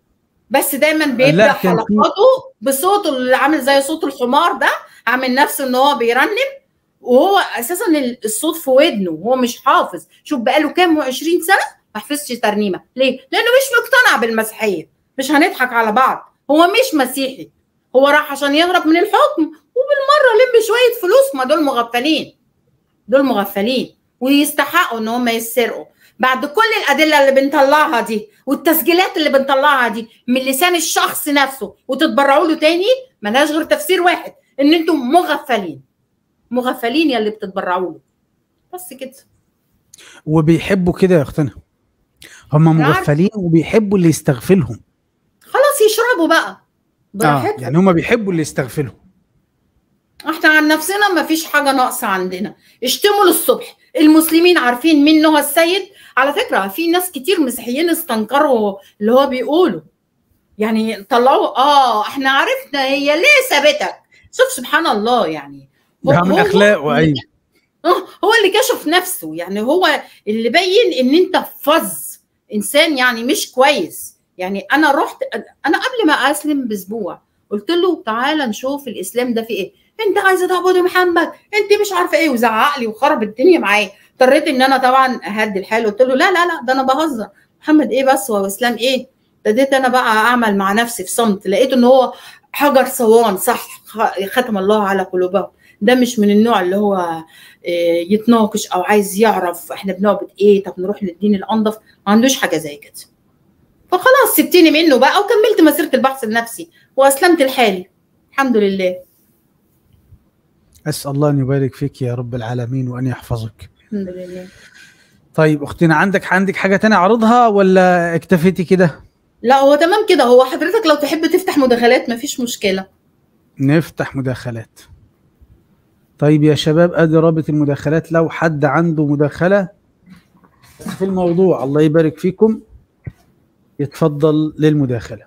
بس دايما بيبدا لا، كان في- حلقاته بصوته اللي عامل زي صوت الحمار ده عامل نفسه ان هو بيرنم وهو اساسا الصوت في ودنه هو مش حافظ شوف بقاله كام و20 سنه ما حفظش ترنيمه ليه لانه مش مقتنع بالمسيحيه مش هنضحك على بعض هو مش مسيحي هو راح عشان يهرب من الحكم وبالمره لم شويه فلوس ما دول مغفلين دول مغفلين ويستحقوا ان هم يسرقوا بعد كل الادله اللي بنطلعها دي والتسجيلات اللي بنطلعها دي من لسان الشخص نفسه وتتبرعوا له تاني ملهاش غير تفسير واحد ان انتم مغفلين مغفلين يا اللي بتتبرعوا له بس كده وبيحبوا كده يا اختنا هم مغفلين وبيحبوا اللي يستغفلهم خلاص يشربوا بقى اه براحتهم يعني هم بيحبوا اللي يستغفلهم احنا عن نفسنا ما فيش حاجه ناقصه عندنا اشتموا للصبح المسلمين عارفين مين نهى السيد على فكره في ناس كتير مسيحيين استنكروا اللي هو بيقوله يعني طلعوا اه احنا عرفنا هي ليه سابتك شوف سبحان الله يعني هو- ده من هو- اخلاقه ايوه اه هو اللي كشف نفسه يعني هو اللي بين ان انت فظ انسان يعني مش كويس يعني انا رحت انا قبل ما اسلم باسبوع قلت له تعالى نشوف الاسلام ده فيه ايه انت عايزه تعبدي محمد انت مش عارفه ايه وزعق لي وخرب الدنيا معايا اضطريت ان انا طبعا اهدي الحال قلت له لا لا لا ده انا بهزر محمد ايه بس هو اسلام ايه ابتديت انا بقى اعمل مع نفسي في صمت لقيت ان هو حجر صوان صح ختم الله على قلوبهم ده مش من النوع اللي هو يتناقش او عايز يعرف احنا بنعبد ايه طب نروح للدين الانضف ما عندوش حاجه زي كده فخلاص سبتني منه بقى وكملت مسيره البحث النفسي واسلمت لحالي الحمد لله اسال الله ان يبارك فيك يا رب العالمين وان يحفظك الحمد لله طيب اختنا عندك عندك حاجه تانية اعرضها ولا اكتفيتي كده لا هو تمام كده هو حضرتك لو تحب تفتح مداخلات مفيش مشكله نفتح مداخلات طيب يا شباب ادي رابط المداخلات لو حد عنده مداخله في الموضوع الله يبارك فيكم يتفضل للمداخله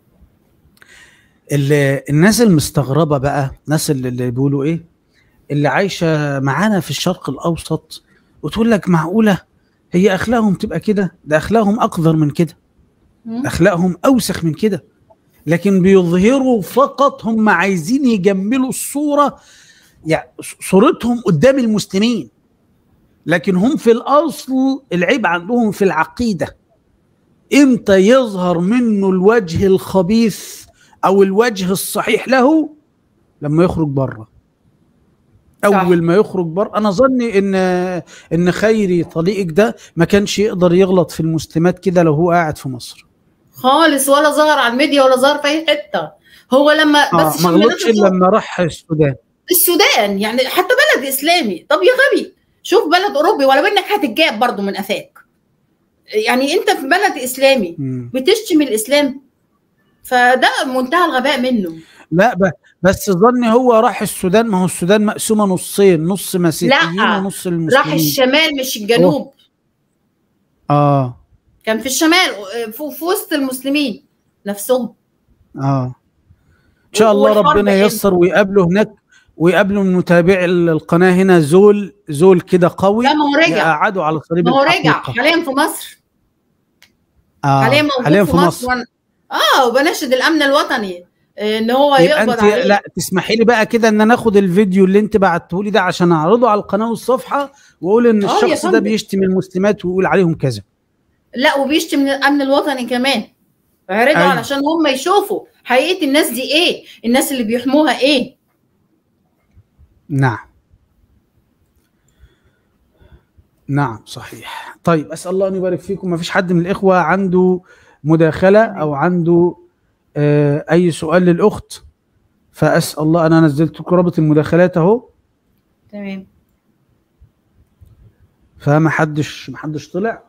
اللي الناس المستغربه بقى الناس اللي, اللي بيقولوا ايه اللي عايشه معانا في الشرق الاوسط وتقول لك معقوله هي اخلاقهم تبقى كده ده اخلاقهم اقذر من كده اخلاقهم اوسخ من كده لكن بيظهروا فقط هم عايزين يجملوا الصوره يعني صورتهم قدام المسلمين لكن هم في الاصل العيب عندهم في العقيده امتى يظهر منه الوجه الخبيث او الوجه الصحيح له لما يخرج بره اول ما يخرج بره انا ظني ان ان خيري طليقك ده ما كانش يقدر يغلط في المسلمات كده لو هو قاعد في مصر خالص ولا ظهر على الميديا ولا ظهر في اي حته هو لما آه بس ما غلطش الا لما راح السودان السودان يعني حتى بلد اسلامي طب يا غبي شوف بلد اوروبي ولا منك هتتجاب برضه من قفاك يعني انت في بلد اسلامي مم. بتشتم الاسلام فده منتهى الغباء منه لا ب- بس ظني هو راح السودان ما هو السودان مقسومه نصين نص مسيحيين لا ونص المسلمين راح الشمال مش الجنوب اه كان في الشمال في في وسط المسلمين نفسهم اه ان شاء الله والحرب ربنا حلو. ييسر ويقابله هناك ويقابله من متابعي القناه هنا زول زول كده قوي لا ما هو رجع يقعدوا على صليب ما هو رجع الحقيقه حاليا في مصر آه. حاليا موجود حاليا في مصر, وأنا- اه وبناشد الامن الوطني آه، ان هو يبقى يقبض انت عليه لا تسمحي لي بقى كده ان انا اخد الفيديو اللي انت بعته لي ده عشان اعرضه على القناه والصفحه واقول ان آه، يا الشخص ده فندم. بيشتم المسلمات ويقول عليهم كذا لا وبيشتم من الامن الوطني كمان اعرضوا أيوة. علشان هم يشوفوا حقيقه الناس دي ايه الناس اللي بيحموها ايه نعم نعم صحيح طيب اسال الله ان يبارك فيكم ما فيش حد من الاخوه عنده مداخله او عنده آه اي سؤال للاخت فاسال الله انا نزلت لكم رابط المداخلات اهو تمام فما حدش ما حدش طلع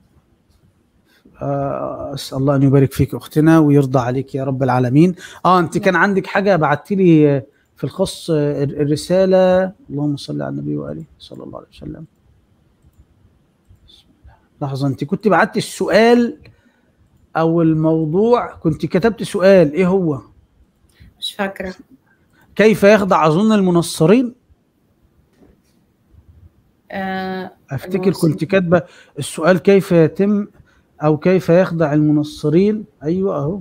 آه، اسال الله ان يبارك فيك اختنا ويرضى عليك يا رب العالمين اه انت كان عندك حاجه بعت لي آه، في الخاص آه، الرساله اللهم صل على النبي واله صلى الله عليه وسلم بسم الله. لحظه انت كنت بعت السؤال او الموضوع كنت كتبت سؤال ايه هو مش فاكره كيف يخضع اظن المنصرين آه افتكر المنصرين. كنت كاتبه السؤال كيف يتم او كيف يخدع المنصرين ايوه اهو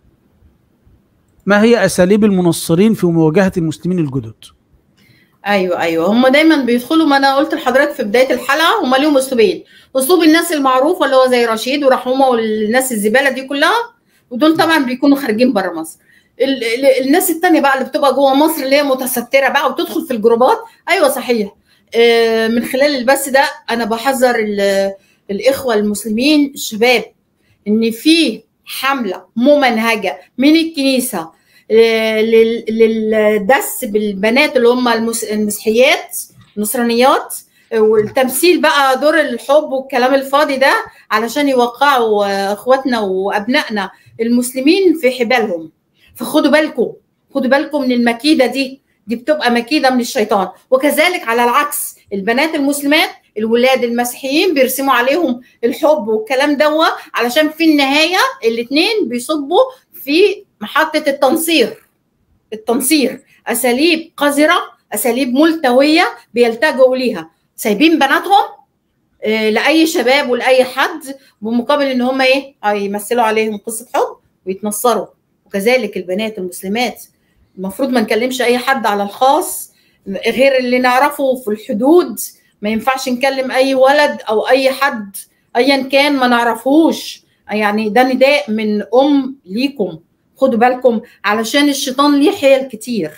ما هي اساليب المنصرين في مواجهه المسلمين الجدد ايوه ايوه هم دايما بيدخلوا ما انا قلت لحضرتك في بدايه الحلقه هم ليهم اسلوبين اسلوب الناس المعروفه اللي هو زي رشيد ورحومه والناس الزباله دي كلها ودول طبعا بيكونوا خارجين بره مصر ال- ال- الناس التانية بقى اللي بتبقى جوه مصر اللي هي متستره بقى وتدخل في الجروبات ايوه صحيح آه، من خلال البث ده انا بحذر ال- الاخوه المسلمين الشباب ان في حمله ممنهجه من الكنيسه آه، لل- للدس بالبنات اللي هم المس- المسيحيات النصرانيات آه، والتمثيل بقى دور الحب والكلام الفاضي ده علشان يوقعوا آه، اخواتنا وابنائنا المسلمين في حبالهم فخدوا بالكم خدوا بالكم من المكيده دي دي بتبقى مكيده من الشيطان وكذلك على العكس البنات المسلمات الولاد المسيحيين بيرسموا عليهم الحب والكلام دوا علشان في النهايه الاثنين بيصبوا في محطه التنصير التنصير اساليب قذره اساليب ملتويه بيلتجئوا ليها سايبين بناتهم آه، لاي شباب ولاي حد بمقابل ان هم ايه آه، يمثلوا عليهم قصه حب ويتنصروا وكذلك البنات المسلمات المفروض ما نكلمش اي حد على الخاص غير اللي نعرفه في الحدود ما ينفعش نكلم اي ولد او اي حد ايا كان ما نعرفوش يعني ده نداء من ام ليكم خدوا بالكم علشان الشيطان ليه حيل كتير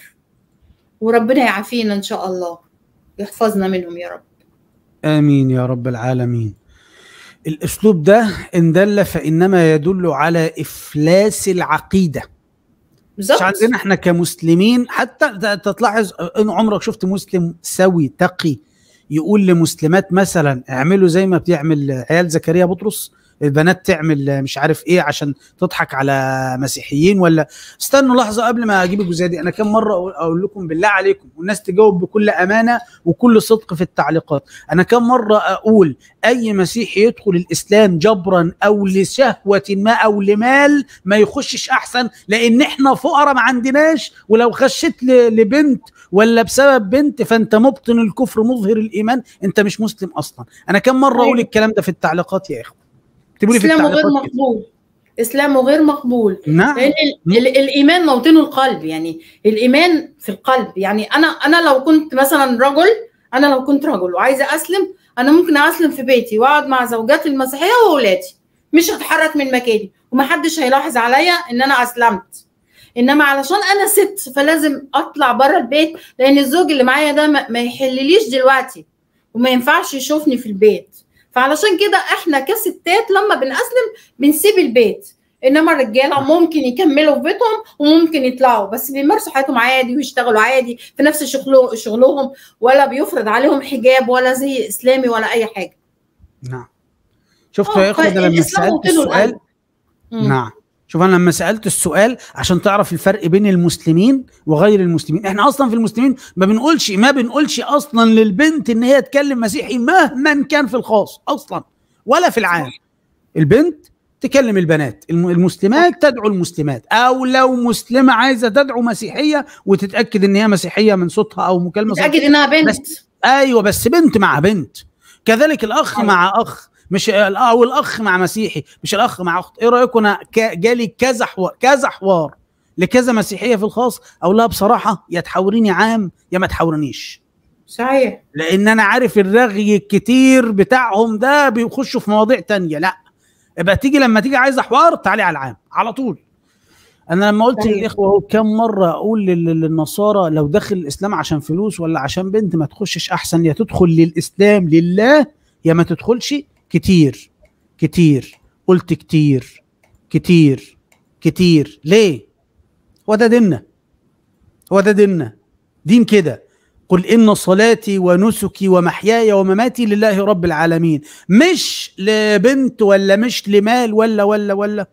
وربنا يعافينا ان شاء الله يحفظنا منهم يا رب امين يا رب العالمين الاسلوب ده ان دل فانما يدل على افلاس العقيده بالظبط مش عندنا احنا كمسلمين حتى ت- تلاحظ ان عمرك شفت مسلم سوي تقي يقول لمسلمات مثلا اعملوا زي ما بيعمل عيال زكريا بطرس البنات تعمل مش عارف ايه عشان تضحك على مسيحيين ولا استنوا لحظه قبل ما اجيب الجزئيه دي انا كم مره اقول, أقول لكم بالله عليكم والناس تجاوب بكل امانه وكل صدق في التعليقات انا كم مره اقول اي مسيحي يدخل الاسلام جبرا او لشهوه ما او لمال ما يخشش احسن لان احنا فقراء ما عندناش ولو خشيت ل- لبنت ولا بسبب بنت فانت مبطن الكفر مظهر الايمان انت مش مسلم اصلا انا كم مره اقول الكلام ده في التعليقات يا اخوه اكتبوا لي في اسلامه غير التعليقات كده. مقبول اسلامه غير مقبول نعم. لان ال- ال- الايمان موطنه القلب يعني الايمان في القلب يعني انا انا لو كنت مثلا رجل انا لو كنت رجل وعايزه اسلم انا ممكن اسلم في بيتي واقعد مع زوجاتي المسيحيه واولادي مش هتحرك من مكاني ومحدش هيلاحظ عليا ان انا اسلمت انما علشان انا ست فلازم اطلع بره البيت لان الزوج اللي معايا ده ما ما يحلليش دلوقتي وما ينفعش يشوفني في البيت فعلشان كده احنا كستات لما بنأسلم بنسيب البيت انما الرجاله ممكن يكملوا في بيتهم وممكن يطلعوا بس بيمارسوا حياتهم عادي ويشتغلوا عادي في نفس شغله شغلهم ولا بيفرض عليهم حجاب ولا زي اسلامي ولا اي حاجه نعم شفتوا يا اخوه ده لما الإسلام سالت موطنه السؤال القلب. مم. نعم شوف انا لما سالت السؤال عشان تعرف الفرق بين المسلمين وغير المسلمين احنا اصلا في المسلمين ما بنقولش ما بنقولش اصلا للبنت ان هي تكلم مسيحي مهما كان في الخاص اصلا ولا في العام البنت تكلم البنات الم- المسلمات تدعو المسلمات او لو مسلمه عايزه تدعو مسيحيه وتتاكد ان هي مسيحيه من صوتها او مكالمه تتأكد صوتية. إنها بنت. بس ايوه بس بنت مع بنت كذلك الاخ مع اخ مش او الاخ مع مسيحي مش الاخ مع اخت ايه رايكم انا ك- جالي كذا حوار كذا حوار لكذا مسيحيه في الخاص اقول لها بصراحه يا تحاوريني عام يا ما تحاورنيش صحيح لان انا عارف الرغي الكتير بتاعهم ده بيخشوا في مواضيع تانية لا يبقى تيجي لما تيجي عايزه حوار تعالي على العام على طول انا لما قلت صحيح. للاخوه هو كم مره اقول لل- للنصارى لو داخل الاسلام عشان فلوس ولا عشان بنت ما تخشش احسن يا تدخل للاسلام لله يا ما تدخلش كتير كتير قلت كتير كتير كتير ليه هو ده ديننا هو ده ديننا دين كده قل إن صلاتي ونسكي ومحياي ومماتي لله رب العالمين مش لبنت ولا مش لمال ولا ولا ولا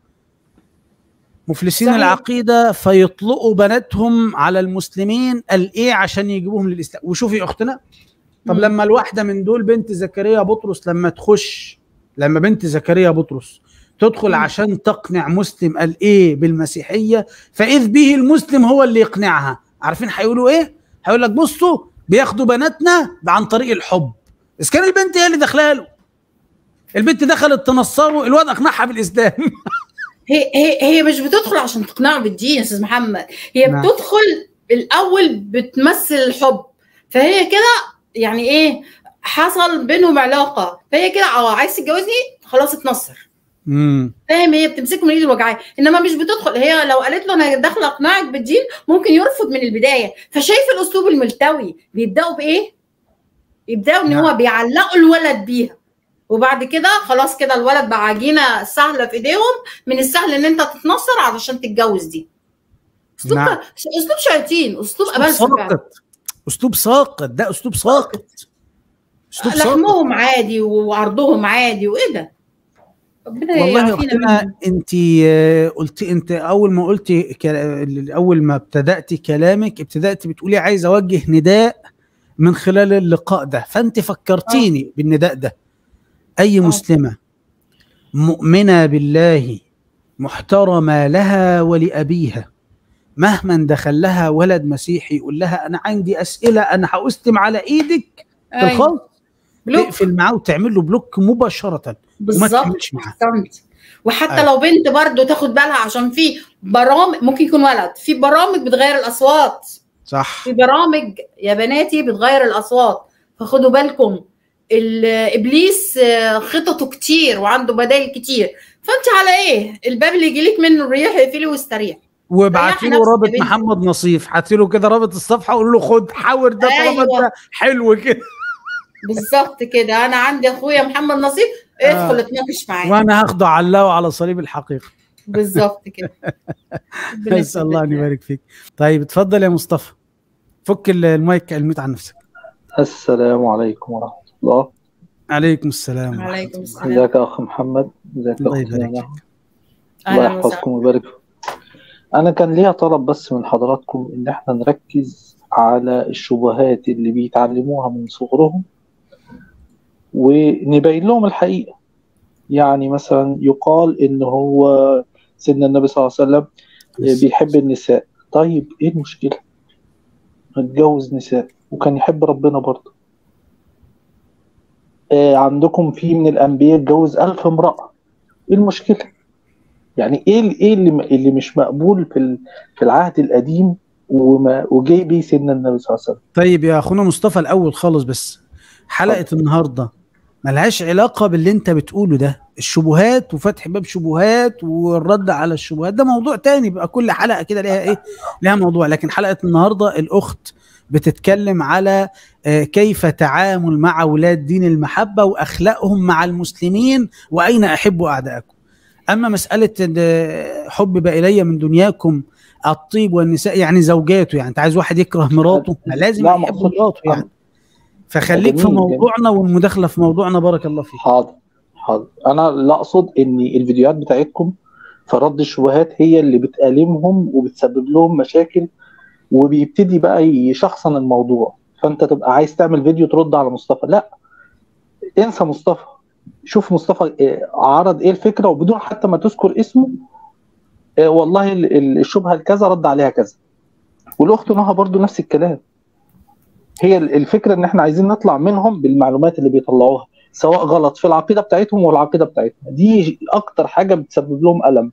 مفلسين صحيح. العقيدة فيطلقوا بناتهم على المسلمين قال إيه عشان يجيبوهم للإسلام وشوفي يا أختنا طب مم. لما الواحدة من دول بنت زكريا بطرس لما تخش لما بنت زكريا بطرس تدخل عشان تقنع مسلم قال ايه بالمسيحيه فاذ به المسلم هو اللي يقنعها عارفين هيقولوا ايه هيقول لك بصوا بياخدوا بناتنا عن طريق الحب اذا كان البنت هي اللي داخله له البنت دخلت تنصره الواد اقنعها بالاسلام هي هي هي مش بتدخل عشان تقنعه بالدين يا استاذ محمد هي نعم. بتدخل الاول بتمثل الحب فهي كده يعني ايه حصل بينهم علاقه فهي كده اه عايز تتجوزني خلاص اتنصر امم فاهم هي بتمسكه من ايد الوجعيه انما مش بتدخل هي لو قالت له انا داخله اقنعك بالدين ممكن يرفض من البدايه فشايف الاسلوب الملتوي بيبداوا بايه؟ يبداوا ان نعم. هو بيعلقوا الولد بيها وبعد كده خلاص كده الولد بقى عجينه سهله في ايديهم من السهل ان انت تتنصر علشان تتجوز دي اسلوب نعم. اسلوب شياطين اسلوب اسلوب ابلسه فعلا. ساقط اسلوب ساقط ده اسلوب ساقط اسلوب ساقط لحمهم عادي وعرضهم عادي وايه ده؟ ربنا والله يا يعافينا اختنا منهم. انت قلت انت اول ما قلتي كلا- اول ما ابتداتي كلامك ابتدات بتقولي عايز اوجه نداء من خلال اللقاء ده فانت فكرتيني بالنداء ده اي مسلمه مؤمنه بالله محترمه لها ولابيها مهما دخل لها ولد مسيحي يقول لها انا عندي اسئله انا هأسلم على ايدك في أيوة. الخاص بلوك. تقفل معاه وتعمل له بلوك مباشره وما بالظبط تكملش معاه احسنت وحتى أيوة. لو بنت برضو تاخد بالها عشان في برامج ممكن يكون ولد في برامج بتغير الاصوات صح في برامج يا بناتي بتغير الاصوات فخدوا بالكم ال- ابليس آه، خططه كتير وعنده بدائل كتير فانت على ايه الباب اللي يجيلك منه الريح اقفلي واستريح وابعتي ريحي له نفسك يا رابط بنتي. محمد نصيف هاتي له كده رابط الصفحه وقول له خد حاور ده طالما أيوة. انت حلو كده بالظبط كده انا عندي اخويا محمد نصيب ادخل اتناقش معاه وانا هاخده على الله وعلى صليب الحقيقه بالظبط كده ربنا نسال الله ان يثبتنا. يبارك فيك طيب اتفضل يا مصطفى فك ال- المايك الميت عن نفسك السلام عليكم ورحمة الله عليكم السلام وعليكم السلام ازيك يا أخ محمد ازيك يا الله أخ يبارك سلامة فيك الله أهلاً يحفظكم ويبارك فيكم أنا كان ليا طلب بس من حضراتكم إن إحنا نركز على الشبهات اللي بيتعلموها من صغرهم ونبين لهم الحقيقة يعني مثلا يقال إن هو سيدنا النبي صلى الله عليه وسلم بيحب النساء طيب إيه المشكلة؟ اتجوز نساء وكان يحب ربنا برضه آه، عندكم في من الأنبياء اتجوز ألف امرأة إيه المشكلة؟ يعني إيه ال- إيه اللي, اللي مش مقبول في ال- في العهد القديم وما وجاي بيه سيدنا النبي صلى الله عليه وسلم طيب يا اخونا مصطفى الاول خالص بس حلقه النهارده ملهاش علاقه باللي انت بتقوله ده الشبهات وفتح باب شبهات والرد على الشبهات ده موضوع تاني بقى كل حلقه كده ليها ايه ليها موضوع لكن حلقه النهارده الاخت بتتكلم على آه، كيف تعامل مع اولاد دين المحبه واخلاقهم مع المسلمين واين احب اعدائكم اما مساله إن، آه، حبب الي من دنياكم الطيب والنساء يعني زوجاته يعني انت عايز واحد يكره مراته ما لازم لا، يحب مقصود- مراته يعني فخليك في جميل، جميل. موضوعنا والمداخله في موضوعنا بارك الله فيك حاضر حاضر انا لا اقصد ان الفيديوهات بتاعتكم في رد الشبهات هي اللي بتألمهم وبتسبب لهم مشاكل وبيبتدي بقى يشخصن الموضوع فانت تبقى عايز تعمل فيديو ترد على مصطفى لا انسى مصطفى شوف مصطفى آه، عرض ايه الفكره وبدون حتى ما تذكر اسمه آه، والله ال- ال- الشبهه الكذا رد عليها كذا والاخت نهى برضو نفس الكلام هي ال- الفكره ان احنا عايزين نطلع منهم بالمعلومات اللي بيطلعوها سواء غلط في العقيده بتاعتهم والعقيده بتاعتنا دي اكتر حاجه بتسبب لهم الم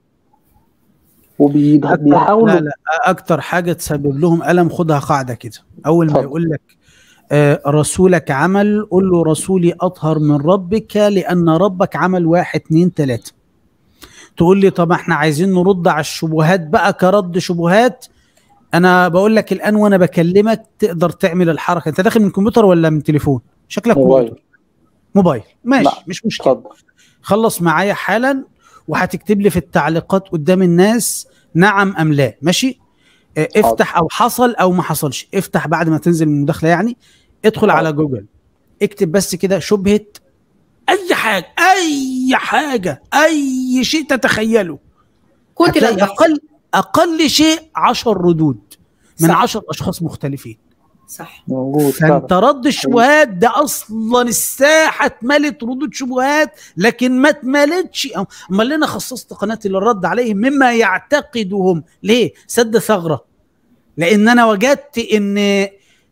وبيحاولوا لا لا اكتر حاجه تسبب لهم الم خدها قاعده كده اول ما يقول لك آه، رسولك عمل قول له رسولي اطهر من ربك لان ربك عمل واحد اتنين تلاته تقول لي طب احنا عايزين نرد على الشبهات بقى كرد شبهات انا بقول لك الان وانا بكلمك تقدر تعمل الحركه انت داخل من كمبيوتر ولا من تليفون شكلك موبايل. كمبيوتر موبايل ماشي لا، مش مشكله خلص معايا حالا وهتكتب لي في التعليقات قدام الناس نعم ام لا ماشي اه، افتح او حصل او ما حصلش افتح بعد ما تنزل من المداخله يعني ادخل على جوجل اكتب بس كده شبهه اي حاجه اي حاجه اي شيء تتخيله كتل هتلاقي البحث. اقل اقل شيء عشر ردود من صح. عشر اشخاص مختلفين صح موجود فانت رد الشبهات ده اصلا الساحه اتملت ردود شبهات لكن ما اتملتش امال لنا خصصت قناه للرد عليهم مما يعتقدهم ليه سد ثغره لان انا وجدت ان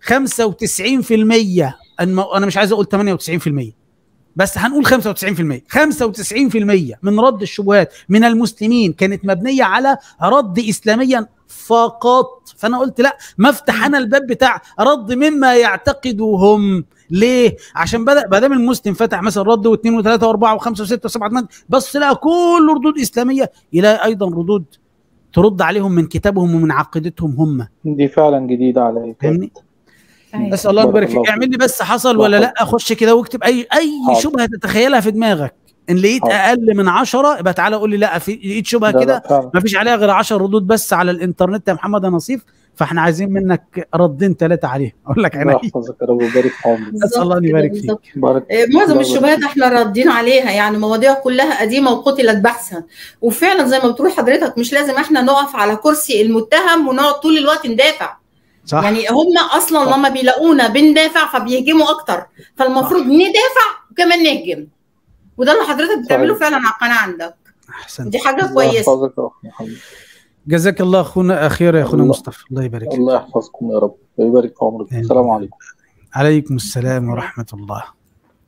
95% أن- انا مش عايز اقول 98% بس هنقول 95% 95% من رد الشبهات من المسلمين كانت مبنيه على رد اسلاميا فقط فانا قلت لا ما افتح انا الباب بتاع رد مما يعتقدهم ليه؟ عشان بدا ما دام المسلم فتح مثلا رد واثنين وثلاثه واربعه وخمسه وسته وسبعه ثمانيه بس لقى كل ردود اسلاميه يلاقي ايضا ردود ترد عليهم من كتابهم ومن عقيدتهم هم دي فعلا جديده عليا فاهمني؟ بس الله يبارك فيك اعمل لي بس حصل ولا لا خش كده واكتب اي اي حاضر. شبهه تتخيلها في دماغك ان لقيت حاضر. اقل من عشرة يبقى تعالى قول لي لا في لقيت شبهه لا، لا، كده فعلا. ما فيش عليها غير 10 ردود بس على الانترنت يا محمد يا نصيف فاحنا عايزين منك ردين ثلاثه عليها اقول لك الله عيني يحفظك يا رب ويبارك في عمرك اسال الله ان يبارك فيك بارك آه، معظم الله الشبهات يبارك احنا راضين عليها يعني مواضيع كلها قديمه وقتلت بحثا وفعلا زي ما بتقول حضرتك مش لازم احنا نقف على كرسي المتهم ونقعد طول الوقت ندافع صح يعني هم اصلا لما بيلاقونا بندافع فبيهجموا اكتر فالمفروض ندافع وكمان نهجم وده اللي حضرتك بتعمله فعلا على القناه عندك احسنت دي حاجه الله كويسه يحفظك يا اخ محمد جزاك الله اخونا خير يا اخونا الله- مصطفى الله يبارك فيك الله يحفظكم يا رب ويبارك في عمرك السلام عليكم عليكم السلام ورحمه الله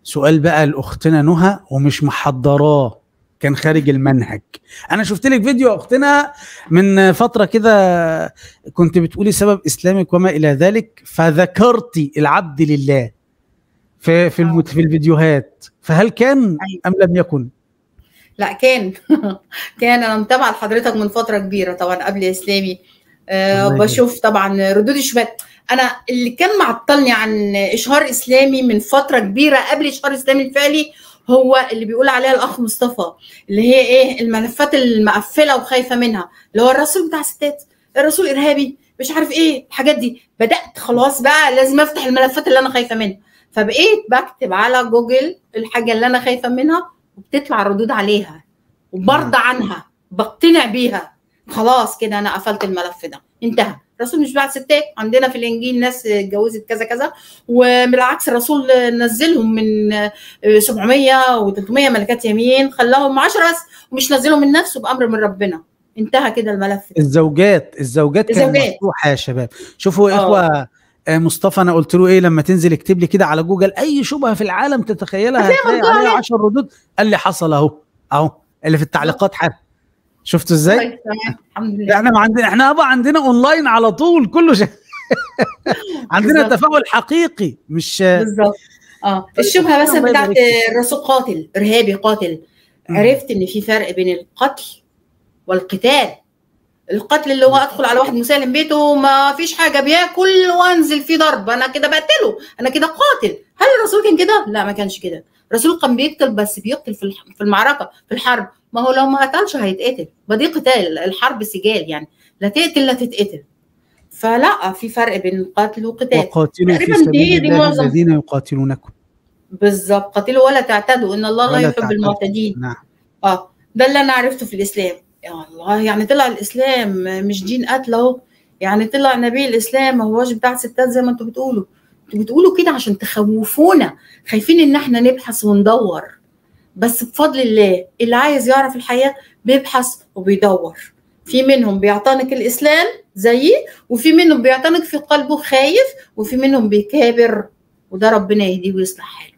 سؤال بقى لاختنا نهى ومش محضراه كان خارج المنهج انا شفت لك فيديو يا اختنا من فتره كده كنت بتقولي سبب اسلامك وما الى ذلك فذكرتي العبد لله في في المت في الفيديوهات فهل كان ام لم يكن لا كان كان انا متابعه لحضرتك من فتره كبيره طبعا قبل اسلامي أه الله بشوف طبعا ردود الشبهات انا اللي كان معطلني عن اشهار اسلامي من فتره كبيره قبل اشهار اسلامي الفعلي هو اللي بيقول عليها الاخ مصطفى اللي هي ايه الملفات المقفله وخايفه منها اللي هو الرسول بتاع الستات الرسول ارهابي مش عارف ايه الحاجات دي بدات خلاص بقى لازم افتح الملفات اللي انا خايفه منها فبقيت بكتب على جوجل الحاجه اللي انا خايفه منها وبتطلع ردود عليها وبرضى عنها بقتنع بيها خلاص كده انا قفلت الملف ده انتهى الرسول مش بعد ستات عندنا في الانجيل ناس اتجوزت كذا كذا وبالعكس الرسول نزلهم من 700 و300 ملكات يمين خلاهم 10 ومش نزلهم من نفسه بامر من ربنا انتهى كده الملف ده. الزوجات الزوجات كانت الزوجات. مفتوحه يا شباب شوفوا يا آه. اخوه آه، مصطفى انا قلت له ايه لما تنزل اكتب لي كده على جوجل اي شبهه في العالم تتخيلها هتلاقي هتلاقي مردود عليها عليها. 10 ردود قال لي حصل اهو اهو اللي في التعليقات حاجه شفتوا ازاي؟ طيب، تمام الحمد لله احنا ما عندنا احنا ابا عندنا اونلاين على طول كله شيء عندنا بالظبط. تفاعل حقيقي مش بالظبط اه الشبهه مثلا الله بتاعت يبارك فيك. الرسول قاتل ارهابي قاتل عرفت ان في فرق بين القتل والقتال القتل اللي هو ادخل على واحد مسالم بيته ما فيش حاجه بياكل وانزل فيه ضرب انا كده بقتله انا كده قاتل هل الرسول كان كده لا ما كانش كده الرسول كان بيقتل بس بيقتل في الح- في المعركه في الحرب ما هو لو ما قتلش هيتقتل ما دي قتال الحرب سجال يعني لا تقتل لا تتقتل فلا في فرق بين قتل وقتال وقاتلوا في تقريباً دي- سبيل دي الله معظم- الذين يقاتلونكم بالظبط قاتلوا ولا تعتدوا ان الله لا ولا يحب تعتدوا. المعتدين نعم اه ده اللي انا عرفته في الاسلام يا الله يعني طلع الاسلام مش دين قتل اهو يعني طلع نبي الاسلام ما هوش بتاع ستات زي ما انتوا بتقولوا انتوا بتقولوا كده عشان تخوفونا خايفين ان احنا نبحث وندور بس بفضل الله اللي عايز يعرف الحياه بيبحث وبيدور في منهم بيعتنق الاسلام زيي وفي منهم بيعتنق في قلبه خايف وفي منهم بيكابر وده ربنا يهديه ويصلح حاله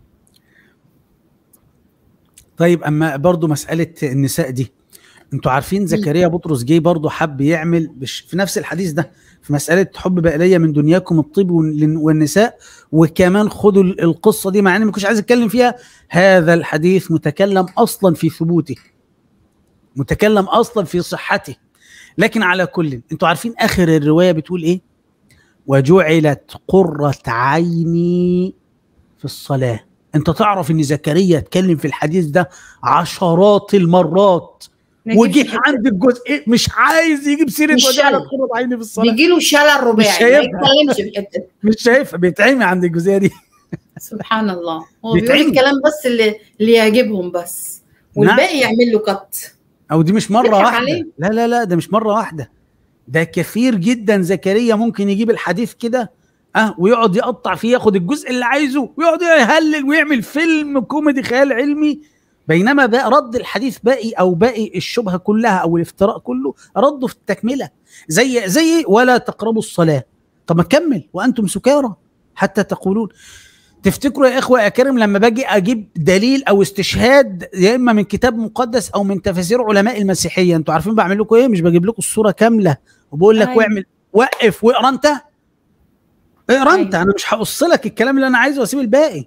طيب اما برضو مساله النساء دي انتوا عارفين زكريا بطرس جه برضو حب يعمل بش في نفس الحديث ده في مساله حب بقليه من دنياكم الطيب والن- والنساء وكمان خدوا ال- القصه دي مع اني ما كنتش عايز اتكلم فيها هذا الحديث متكلم اصلا في ثبوته متكلم اصلا في صحته لكن على كل انتوا عارفين اخر الروايه بتقول ايه وجعلت قره عيني في الصلاه انت تعرف ان زكريا اتكلم في الحديث ده عشرات المرات ما يجيبش وجه الحتة. عند الجزء إيه مش عايز يجيب سيره مش وجعلت شايف. قره عيني في الصلاه بيجي له شلل رباعي مش ما شايفها. يتكلمش في الحته دي. مش شايفها بيتعمي عند الجزئيه دي سبحان الله هو بيقول بيتعمي. الكلام بس اللي اللي يعجبهم بس والباقي يعمل له كت او دي مش مره بيضحك واحده عليه. لا لا لا ده مش مره واحده ده كثير جدا زكريا ممكن يجيب الحديث كده اه ويقعد يقطع فيه ياخد الجزء اللي عايزه ويقعد يهلل ويعمل فيلم كوميدي خيال علمي بينما بقى رد الحديث باقي او باقي الشبهه كلها او الافتراء كله رده في التكمله زي زي ولا تقربوا الصلاه طب ما كمل وانتم سكارى حتى تقولون تفتكروا يا اخوه يا كريم لما باجي اجيب دليل او استشهاد يا اما من كتاب مقدس او من تفاسير علماء المسيحيه انتوا عارفين بعمل لكم ايه مش بجيب لكم الصوره كامله وبقول لك أيوة. واعمل وقف واقرا انت اقرا انت انا مش هقص لك الكلام اللي انا عايزه واسيب الباقي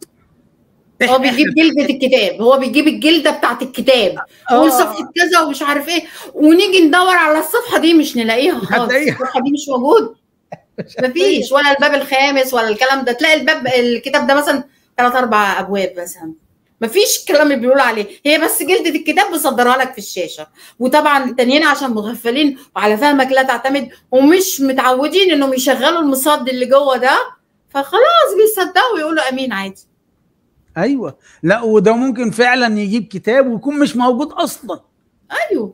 هو بيجيب جلدة الكتاب هو بيجيب الجلدة بتاعت الكتاب آه. وصفحة كذا ومش عارف ايه ونيجي ندور على الصفحة دي مش نلاقيها خالص هتلاقيها. الصفحة دي مش موجود مفيش ولا الباب الخامس ولا الكلام ده تلاقي الباب الكتاب ده مثلا ثلاث اربع ابواب مثلا مفيش الكلام اللي بيقولوا عليه هي بس جلدة الكتاب بيصدرها لك في الشاشة وطبعا التانيين عشان مغفلين وعلى فهمك لا تعتمد ومش متعودين انهم يشغلوا المصاد اللي جوه ده فخلاص بيصدقوا ويقولوا امين عادي ايوه لا وده ممكن فعلا يجيب كتاب ويكون مش موجود اصلا ايوه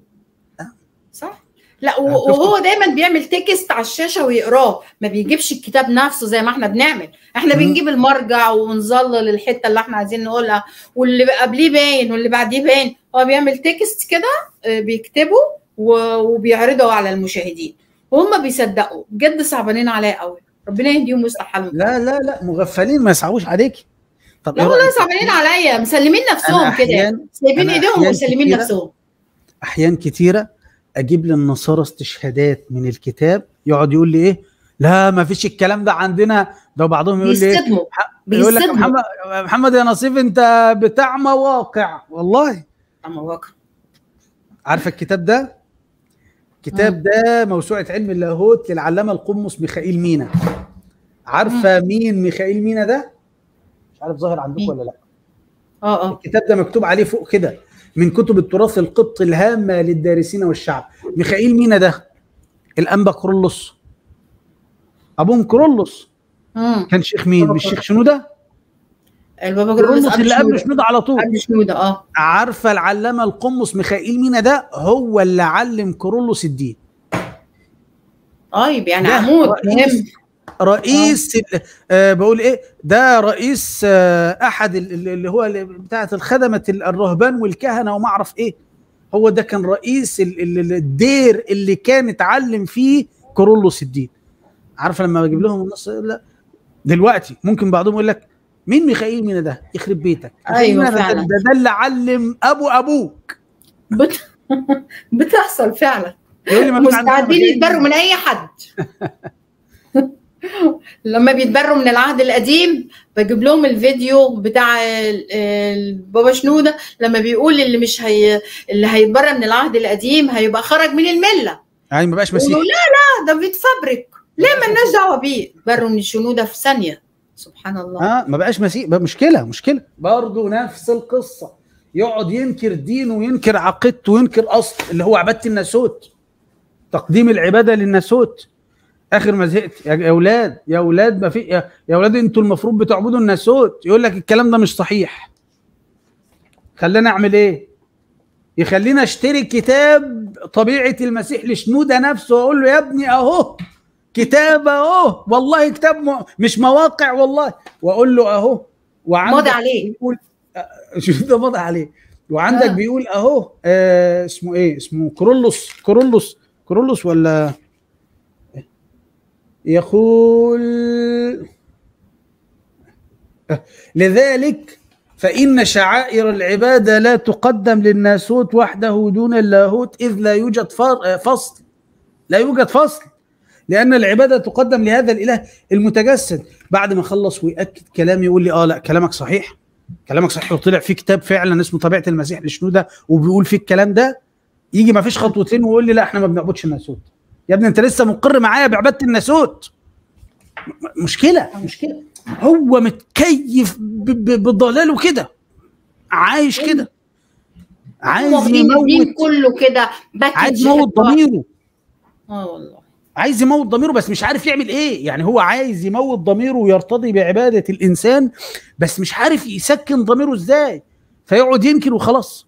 صح لا و- وهو دايما بيعمل تكست على الشاشه ويقراه ما بيجيبش الكتاب نفسه زي ما احنا بنعمل احنا مم. بنجيب المرجع ونظلل الحته اللي احنا عايزين نقولها واللي قبليه باين واللي بعديه باين هو بيعمل تكست كده آه، بيكتبه و- وبيعرضه على المشاهدين وهم بيصدقوا بجد صعبانين عليا قوي ربنا يهديهم ويصلح حالهم لا لا لا مغفلين ما يصعبوش عليك طب لا إيه والله رأيك؟ صعبانين عليا مسلمين نفسهم أنا كده أحيان- سايبين أنا ايديهم أحيان ومسلمين كتيرة- نفسهم احيان كتيره اجيب للنصارى استشهادات من الكتاب يقعد يقول لي ايه لا ما فيش الكلام ده عندنا ده بعضهم يقول لي إيه؟ بيصدموا يقول لك يا بيصدموا. محمد محمد يا نصيف انت بتاع مواقع والله بتاع مواقع عارفه الكتاب ده الكتاب ده موسوعه علم اللاهوت للعلامه القمص ميخائيل مينا عارفه مين ميخائيل مينا ده مش عارف ظاهر عندكم ولا لا اه اه الكتاب ده مكتوب عليه فوق كده من كتب التراث القبطي الهامه للدارسين والشعب ميخائيل مينا ده الانبا كرولوس ابوهم كرولوس مم. كان شيخ مين مش شيخ شنوده البابا كرولوس كرولوس اللي قبل شنوده على طول قبل شنوده اه عارفه العلامه القمص ميخائيل مينا ده هو اللي علم كرولوس الدين طيب يعني ده عمود رئيس- مهم رئيس ال- آه بقول ايه ده رئيس آه احد ال- ال- اللي هو اللي بتاعه الخدمه ال- الرهبان والكهنه وما اعرف ايه هو ده كان رئيس ال- ال- ال- الدير اللي كان اتعلم فيه كورولوس الدين عارفه لما بجيب لهم النص لا دلوقتي ممكن بعضهم يقول لك مين ميخائيل مينا ده يخرب بيتك ميخائيل أيوة مينا ده- فعلا. ده, ده اللي علم ابو ابوك بت... بتحصل فعلا يقول لي ما فيش عندنا مستعدين ميخائيل يتبروا من اي حد لما بيتبروا من العهد القديم بجيب لهم الفيديو بتاع ال- البابا شنوده لما بيقول اللي مش هي اللي هيتبرى من العهد القديم هيبقى خرج من المله يعني ما بقاش مسيحي يقولوا لا لا ده بيتفبرك ليه مالناش دعوه بيه بروا من الشنوده في ثانيه سبحان الله اه ما بقاش مسيح بقى مشكله مشكله برضه نفس القصه يقعد ينكر دينه وينكر عقيدته وينكر اصل اللي هو عباده الناسوت تقديم العباده للناسوت اخر ما زهقت يا اولاد يا اولاد ما في يا, يا اولاد انتوا المفروض بتعبدوا الناسوت يقول لك الكلام ده مش صحيح خلينا اعمل ايه يخلينا اشتري كتاب طبيعه المسيح لشنوده نفسه واقول له يا ابني اهو كتاب اهو والله كتاب م... مش مواقع والله واقول له اهو وعندك ماضي عليه. بيقول شوف ده ماضي عليه وعندك آه. بيقول اهو آه اسمه ايه اسمه كرولوس كرولوس كرولوس ولا يقول آه، لذلك فإن شعائر العبادة لا تقدم للناسوت وحده دون اللاهوت إذ لا يوجد فر- آه، فصل لا يوجد فصل لأن العبادة تقدم لهذا الإله المتجسد بعد ما خلص ويأكد كلامي يقول لي آه لا كلامك صحيح كلامك صحيح وطلع في كتاب فعلا اسمه طبيعة المسيح لشنودة وبيقول فيه الكلام ده يجي ما فيش خطوتين ويقول لي لا احنا ما بنعبدش الناسوت يا ابني انت لسه مقر معايا بعبادة الناسوت م- مشكلة مشكلة هو متكيف ب- ب- بضلاله كده عايش كده عايز واخدين الدين يموت كله كده باكج عايز يموت حلوة. ضميره اه والله عايز يموت ضميره بس مش عارف يعمل ايه يعني هو عايز يموت ضميره ويرتضي بعبادة الانسان بس مش عارف يسكن ضميره ازاي فيقعد ينكر وخلاص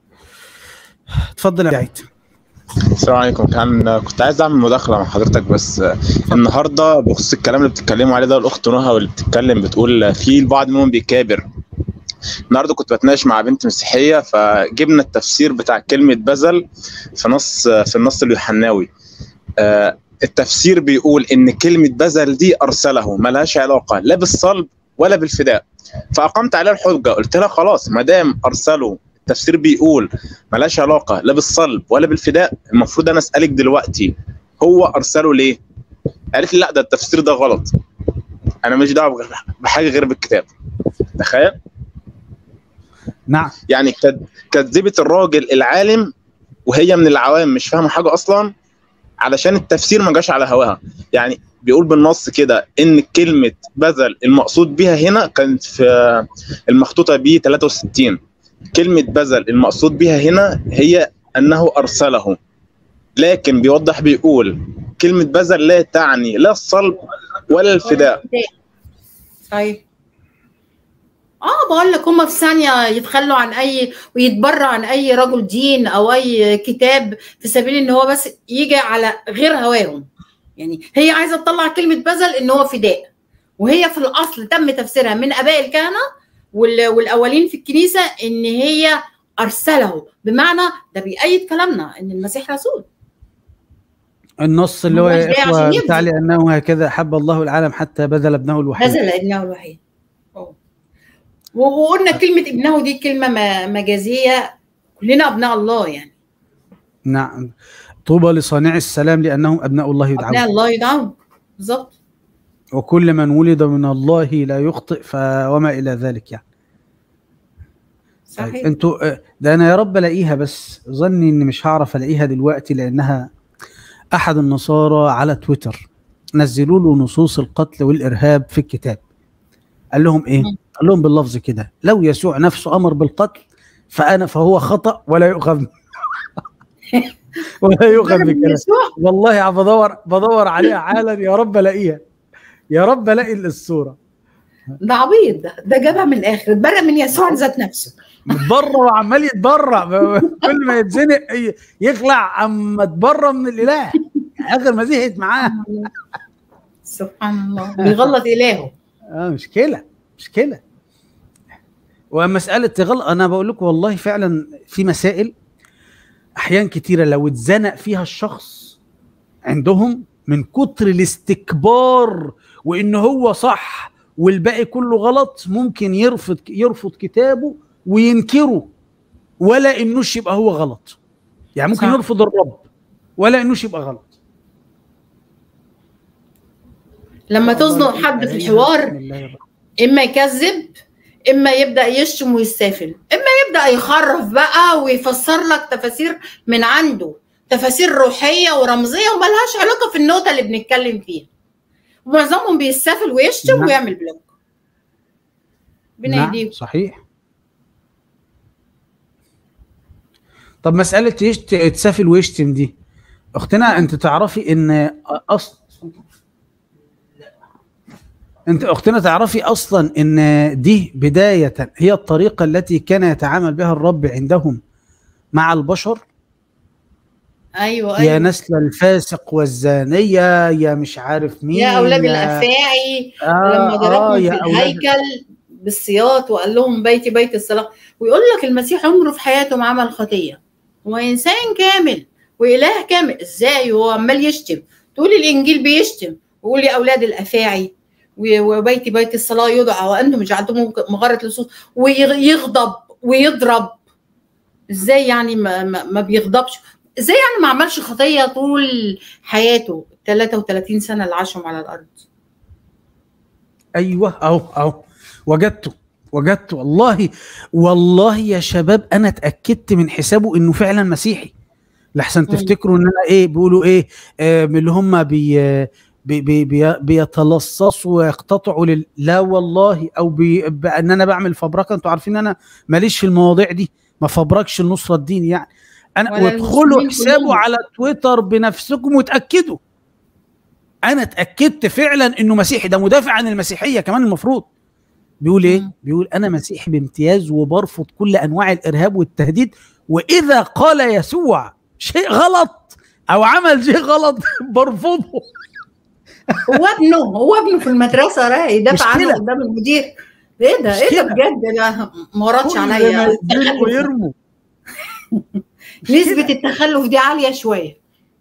اتفضل يا عيد السلام عليكم كان كنت عايز اعمل مداخله مع حضرتك بس النهارده بخصوص الكلام اللي بتتكلموا عليه ده الاخت نهى واللي بتتكلم بتقول في البعض منهم بيكابر النهارده كنت بتناقش مع بنت مسيحيه فجبنا التفسير بتاع كلمه بذل في نص في النص اليوحناوي آه، التفسير بيقول ان كلمه بذل دي ارسله ملهاش علاقه لا بالصلب ولا بالفداء فاقمت عليها الحجه قلت لها خلاص ما دام ارسله التفسير بيقول ملهاش علاقه لا بالصلب ولا بالفداء المفروض انا اسالك دلوقتي هو ارسله ليه؟ قالت لي لا ده التفسير ده غلط انا مش دعوه بغير- بحاجه غير بالكتاب تخيل نعم يعني كد- كذبت الراجل العالم وهي من العوام مش فاهمه حاجه اصلا علشان التفسير ما جاش على هواها يعني بيقول بالنص كده ان كلمه بذل المقصود بها هنا كانت في المخطوطه ب 63 كلمه بذل المقصود بها هنا هي انه ارسله لكن بيوضح بيقول كلمه بذل لا تعني لا الصلب ولا الفداء طيب اه بقول لك هم في ثانيه يتخلوا عن اي ويتبرع عن اي رجل دين او اي كتاب في سبيل ان هو بس يجي على غير هواهم يعني هي عايزه تطلع كلمه بذل ان هو فداء وهي في الاصل تم تفسيرها من اباء الكهنه وال- والاولين في الكنيسه ان هي ارسله بمعنى ده بيأيد كلامنا ان المسيح رسول النص اللي هو هو يا جاي اخوه عشان بتاع يبذل. لانه هكذا احب الله العالم حتى بذل ابنه الوحيد بذل ابنه الوحيد وقلنا كلمه ابنه دي كلمه م- مجازيه كلنا ابناء الله يعني نعم طوبى لصانع السلام لانهم ابناء الله ابناء يدعون الله يدعون بالظبط وكل من ولد من الله لا يخطئ ف... وما الى ذلك يعني طيب صحيح انتوا آه، ده انا يا رب الاقيها بس ظني اني مش هعرف الاقيها دلوقتي لانها احد النصارى على تويتر نزلوا له نصوص القتل والارهاب في الكتاب قال لهم ايه قال لهم باللفظ كده لو يسوع نفسه امر بالقتل فانا فهو خطا ولا يؤخذ ولا يؤخذ بكلام يسوع والله عم بدور بدور عليها حالا يا رب الاقيها يا رب الاقي الصوره ده عبيط ده ده جابها من الاخر اتبرأ من يسوع ذات نفسه متبرى وعمال يتبرى كل ما يتزنق ي- يخلع اما اتبرى من الاله اخر ما زهقت معاه سبحان الله بيغلط الهه اه مشكله مشكله ومساله تغلط انا بقول لكم والله فعلا في مسائل احيان كتيره لو اتزنق فيها الشخص عندهم من كتر الاستكبار وان هو صح والباقي كله غلط ممكن يرفض يرفض كتابه وينكره ولا انوش يبقى هو غلط يعني ممكن صح. يرفض الرب ولا انوش يبقى غلط لما تزنق حد في الحوار اما يكذب اما يبدا يشتم ويستافل اما يبدا يخرف بقى ويفسر لك تفاسير من عنده تفاسير روحيه ورمزيه وملهاش علاقه في النقطه اللي بنتكلم فيها ومعظمهم بيستافل ويشتم نعم. ويعمل بلوك ربنا نعم يهديهم صحيح طب مسألة يشت... يتسافل ويشتم دي أختنا أنت تعرفي إن أصل أنت أختنا تعرفي أصلا إن دي بداية هي الطريقة التي كان يتعامل بها الرب عندهم مع البشر ايوه يا ايوه نسل الفاسق والزانية يا مش عارف مين يا اولاد الافاعي آه لما ضربهم آه في يا أولاد الهيكل بالسياط وقال لهم بيتي بيت الصلاه ويقول لك المسيح عمره في حياته ما عمل خطيه هو انسان كامل واله كامل ازاي وهو عمال يشتم تقول الانجيل بيشتم ويقول يا اولاد الافاعي و- وبيتي بيت الصلاه يدعى وانتم جعلتم مغاره لصوص ويغضب ويضرب ازاي يعني ما, ما, ما بيغضبش ازاي يعني ما عملش خطيه طول حياته 33 سنه اللي عاشهم على الارض ايوه اهو اهو وجدته وجدته والله والله يا شباب انا اتاكدت من حسابه انه فعلا مسيحي لحسن تفتكروا ان انا ايه بيقولوا ايه آه من اللي هم بي بي بي بي بيتلصصوا ويقتطعوا لل... لا والله او بي... بان انا بعمل فبركه انتوا عارفين انا ماليش في المواضيع دي ما فبركش النصره الدين يعني انا ولا وادخلوا المسلمين حسابه كلهم. على تويتر بنفسكم وتاكدوا انا اتاكدت فعلا انه مسيحي ده مدافع عن المسيحيه كمان المفروض بيقول ايه بيقول انا مسيحي بامتياز وبرفض كل انواع الارهاب والتهديد واذا قال يسوع شيء غلط او عمل شيء غلط برفضه هو ابنه هو ابنه في المدرسه رايح يدافع عنه مشكلة. قدام المدير ايه ده ايه ده مشكلة. بجد ده ما وردش كل ما عليا يديروا ويرموا نسبه التخلف دي عاليه شويه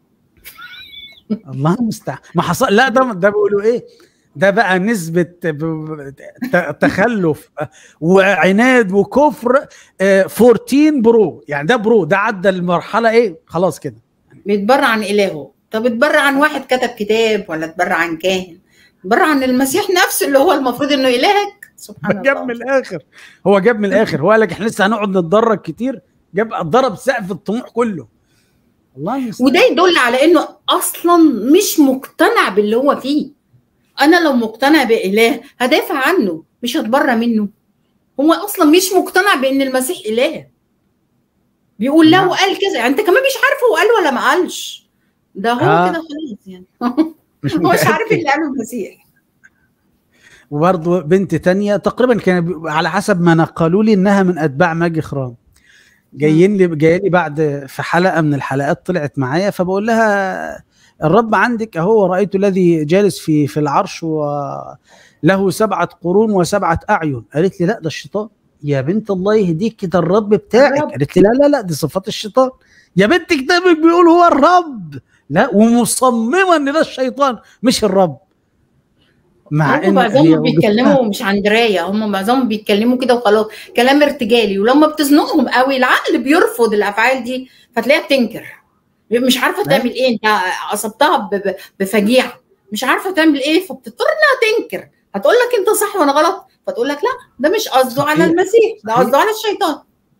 الله المستعان ما حصل لا ده ده بيقولوا ايه ده بقى نسبة ب- ت- تخلف وعناد وكفر آه، 14 برو يعني ده برو ده عدى المرحلة ايه خلاص كده بيتبرع عن الهه طب اتبرع عن واحد كتب كتاب ولا اتبرع عن كاهن اتبرع عن المسيح نفسه اللي هو المفروض انه الهك سبحان جاب الله من الاخر هو جاب من الاخر هو قال لك احنا لسه هنقعد نتدرج كتير جاب ضرب سقف الطموح كله الله المستعان وده يدل على انه اصلا مش مقتنع باللي هو فيه انا لو مقتنع باله هدافع عنه مش هتبرى منه هو اصلا مش مقتنع بان المسيح اله بيقول له قال كذا يعني انت كمان مش عارف هو قال ولا ما قالش ده هو آه. كده خلاص يعني مش هو مش عارف متأكد. اللي قاله المسيح وبرضه بنت تانية تقريبا كان بي- على حسب ما نقلوا لي انها من اتباع ماجي خرام جايين لي جايه لي بعد في حلقه من الحلقات طلعت معايا فبقول لها الرب عندك اهو رايت الذي جالس في في العرش وله سبعه قرون وسبعه اعين قالت لي لا ده الشيطان يا بنت الله يهديك ده الرب بتاعك الرب. قالت لي لا لا لا دي صفات الشيطان يا بنت كتابك بيقول هو الرب لا ومصممه ان ده الشيطان مش الرب مع هم ان هي معظمهم وجهتها- بيتكلموا مش عن درايه هم معظمهم بيتكلموا كده وخلاص كلام ارتجالي ولما بتزنقهم قوي العقل بيرفض الافعال دي فتلاقيها بتنكر مش عارفه تعمل ايه انت اصبتها ب- ب- بفجيعه مش عارفه تعمل ايه فبتضطر انها تنكر هتقول لك انت صح وانا غلط فتقول لك لا ده مش قصده على صحيح. المسيح ده صحيح. قصده على الشيطان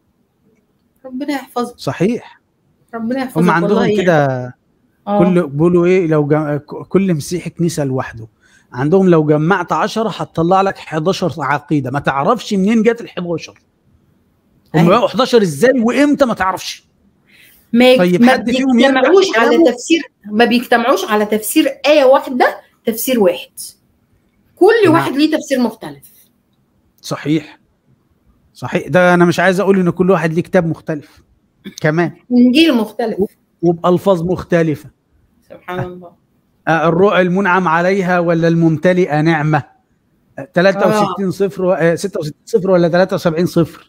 ربنا يحفظك صحيح ربنا يحفظك هم عندهم والله كده آه. كل بيقولوا ايه لو جم... كل مسيحي كنيسه لوحده عندهم لو جمعت 10 هتطلع لك 11 عقيده ما تعرفش منين جت ال 11 هم أيوة. بقوا 11 ازاي وامتى ما تعرفش ما طيب ما حد فيهم يرجع بيجتمعوش في على كلامه؟ تفسير ما بيجتمعوش على تفسير آية واحدة تفسير واحد كل نعم. واحد ليه تفسير مختلف صحيح صحيح ده انا مش عايز اقول ان كل واحد ليه كتاب مختلف كمان انجيل مختلف وبالفاظ مختلفه سبحان الله آه، الرؤى المنعم عليها ولا الممتلئه نعمه آه، 63 صفر و- آه، 66 صفر ولا 73 صفر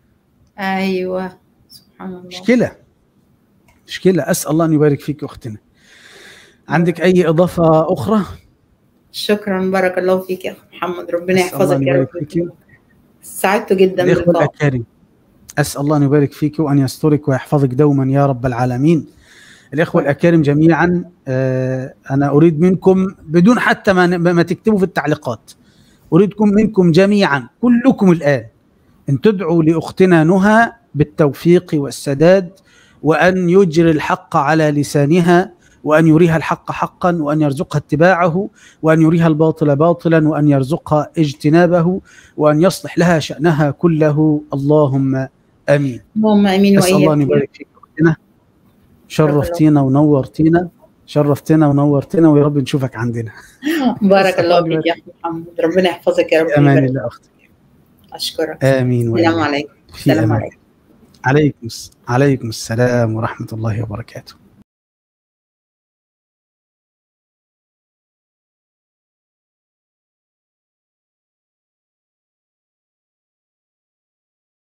ايوه سبحان الله مشكله مشكله اسال الله ان يبارك فيك يا اختنا عندك اي اضافه اخرى شكرا بارك الله فيك يا أخ محمد ربنا أسأل الله يحفظك أن يا يبارك رب فيك سعدت جدا الاخوه باللقاء الاكارم اسال الله ان يبارك فيك وان يسترك ويحفظك دوما يا رب العالمين الاخوه الاكارم جميعا آه، انا اريد منكم بدون حتى ما ما تكتبوا في التعليقات اريدكم منكم جميعا كلكم الان ان تدعوا لاختنا نهى بالتوفيق والسداد وان يجري الحق على لسانها وان يريها الحق حقا وان يرزقها اتباعه وان يريها الباطل باطلا وان يرزقها اجتنابه وان يصلح لها شانها كله اللهم امين اللهم امين اسال الله ان واياك يبارك فيك اختنا شرفتينا ونورتينا شرفتنا ونورتنا ويا رب نشوفك عندنا بارك الله فيك يا أخ محمد ربنا يحفظك يا رب امان ويبارك. الله اختي اشكرك امين السلام وإياك. عليكم في السلام أمان. عليكم عليكم عليكم السلام ورحمه الله وبركاته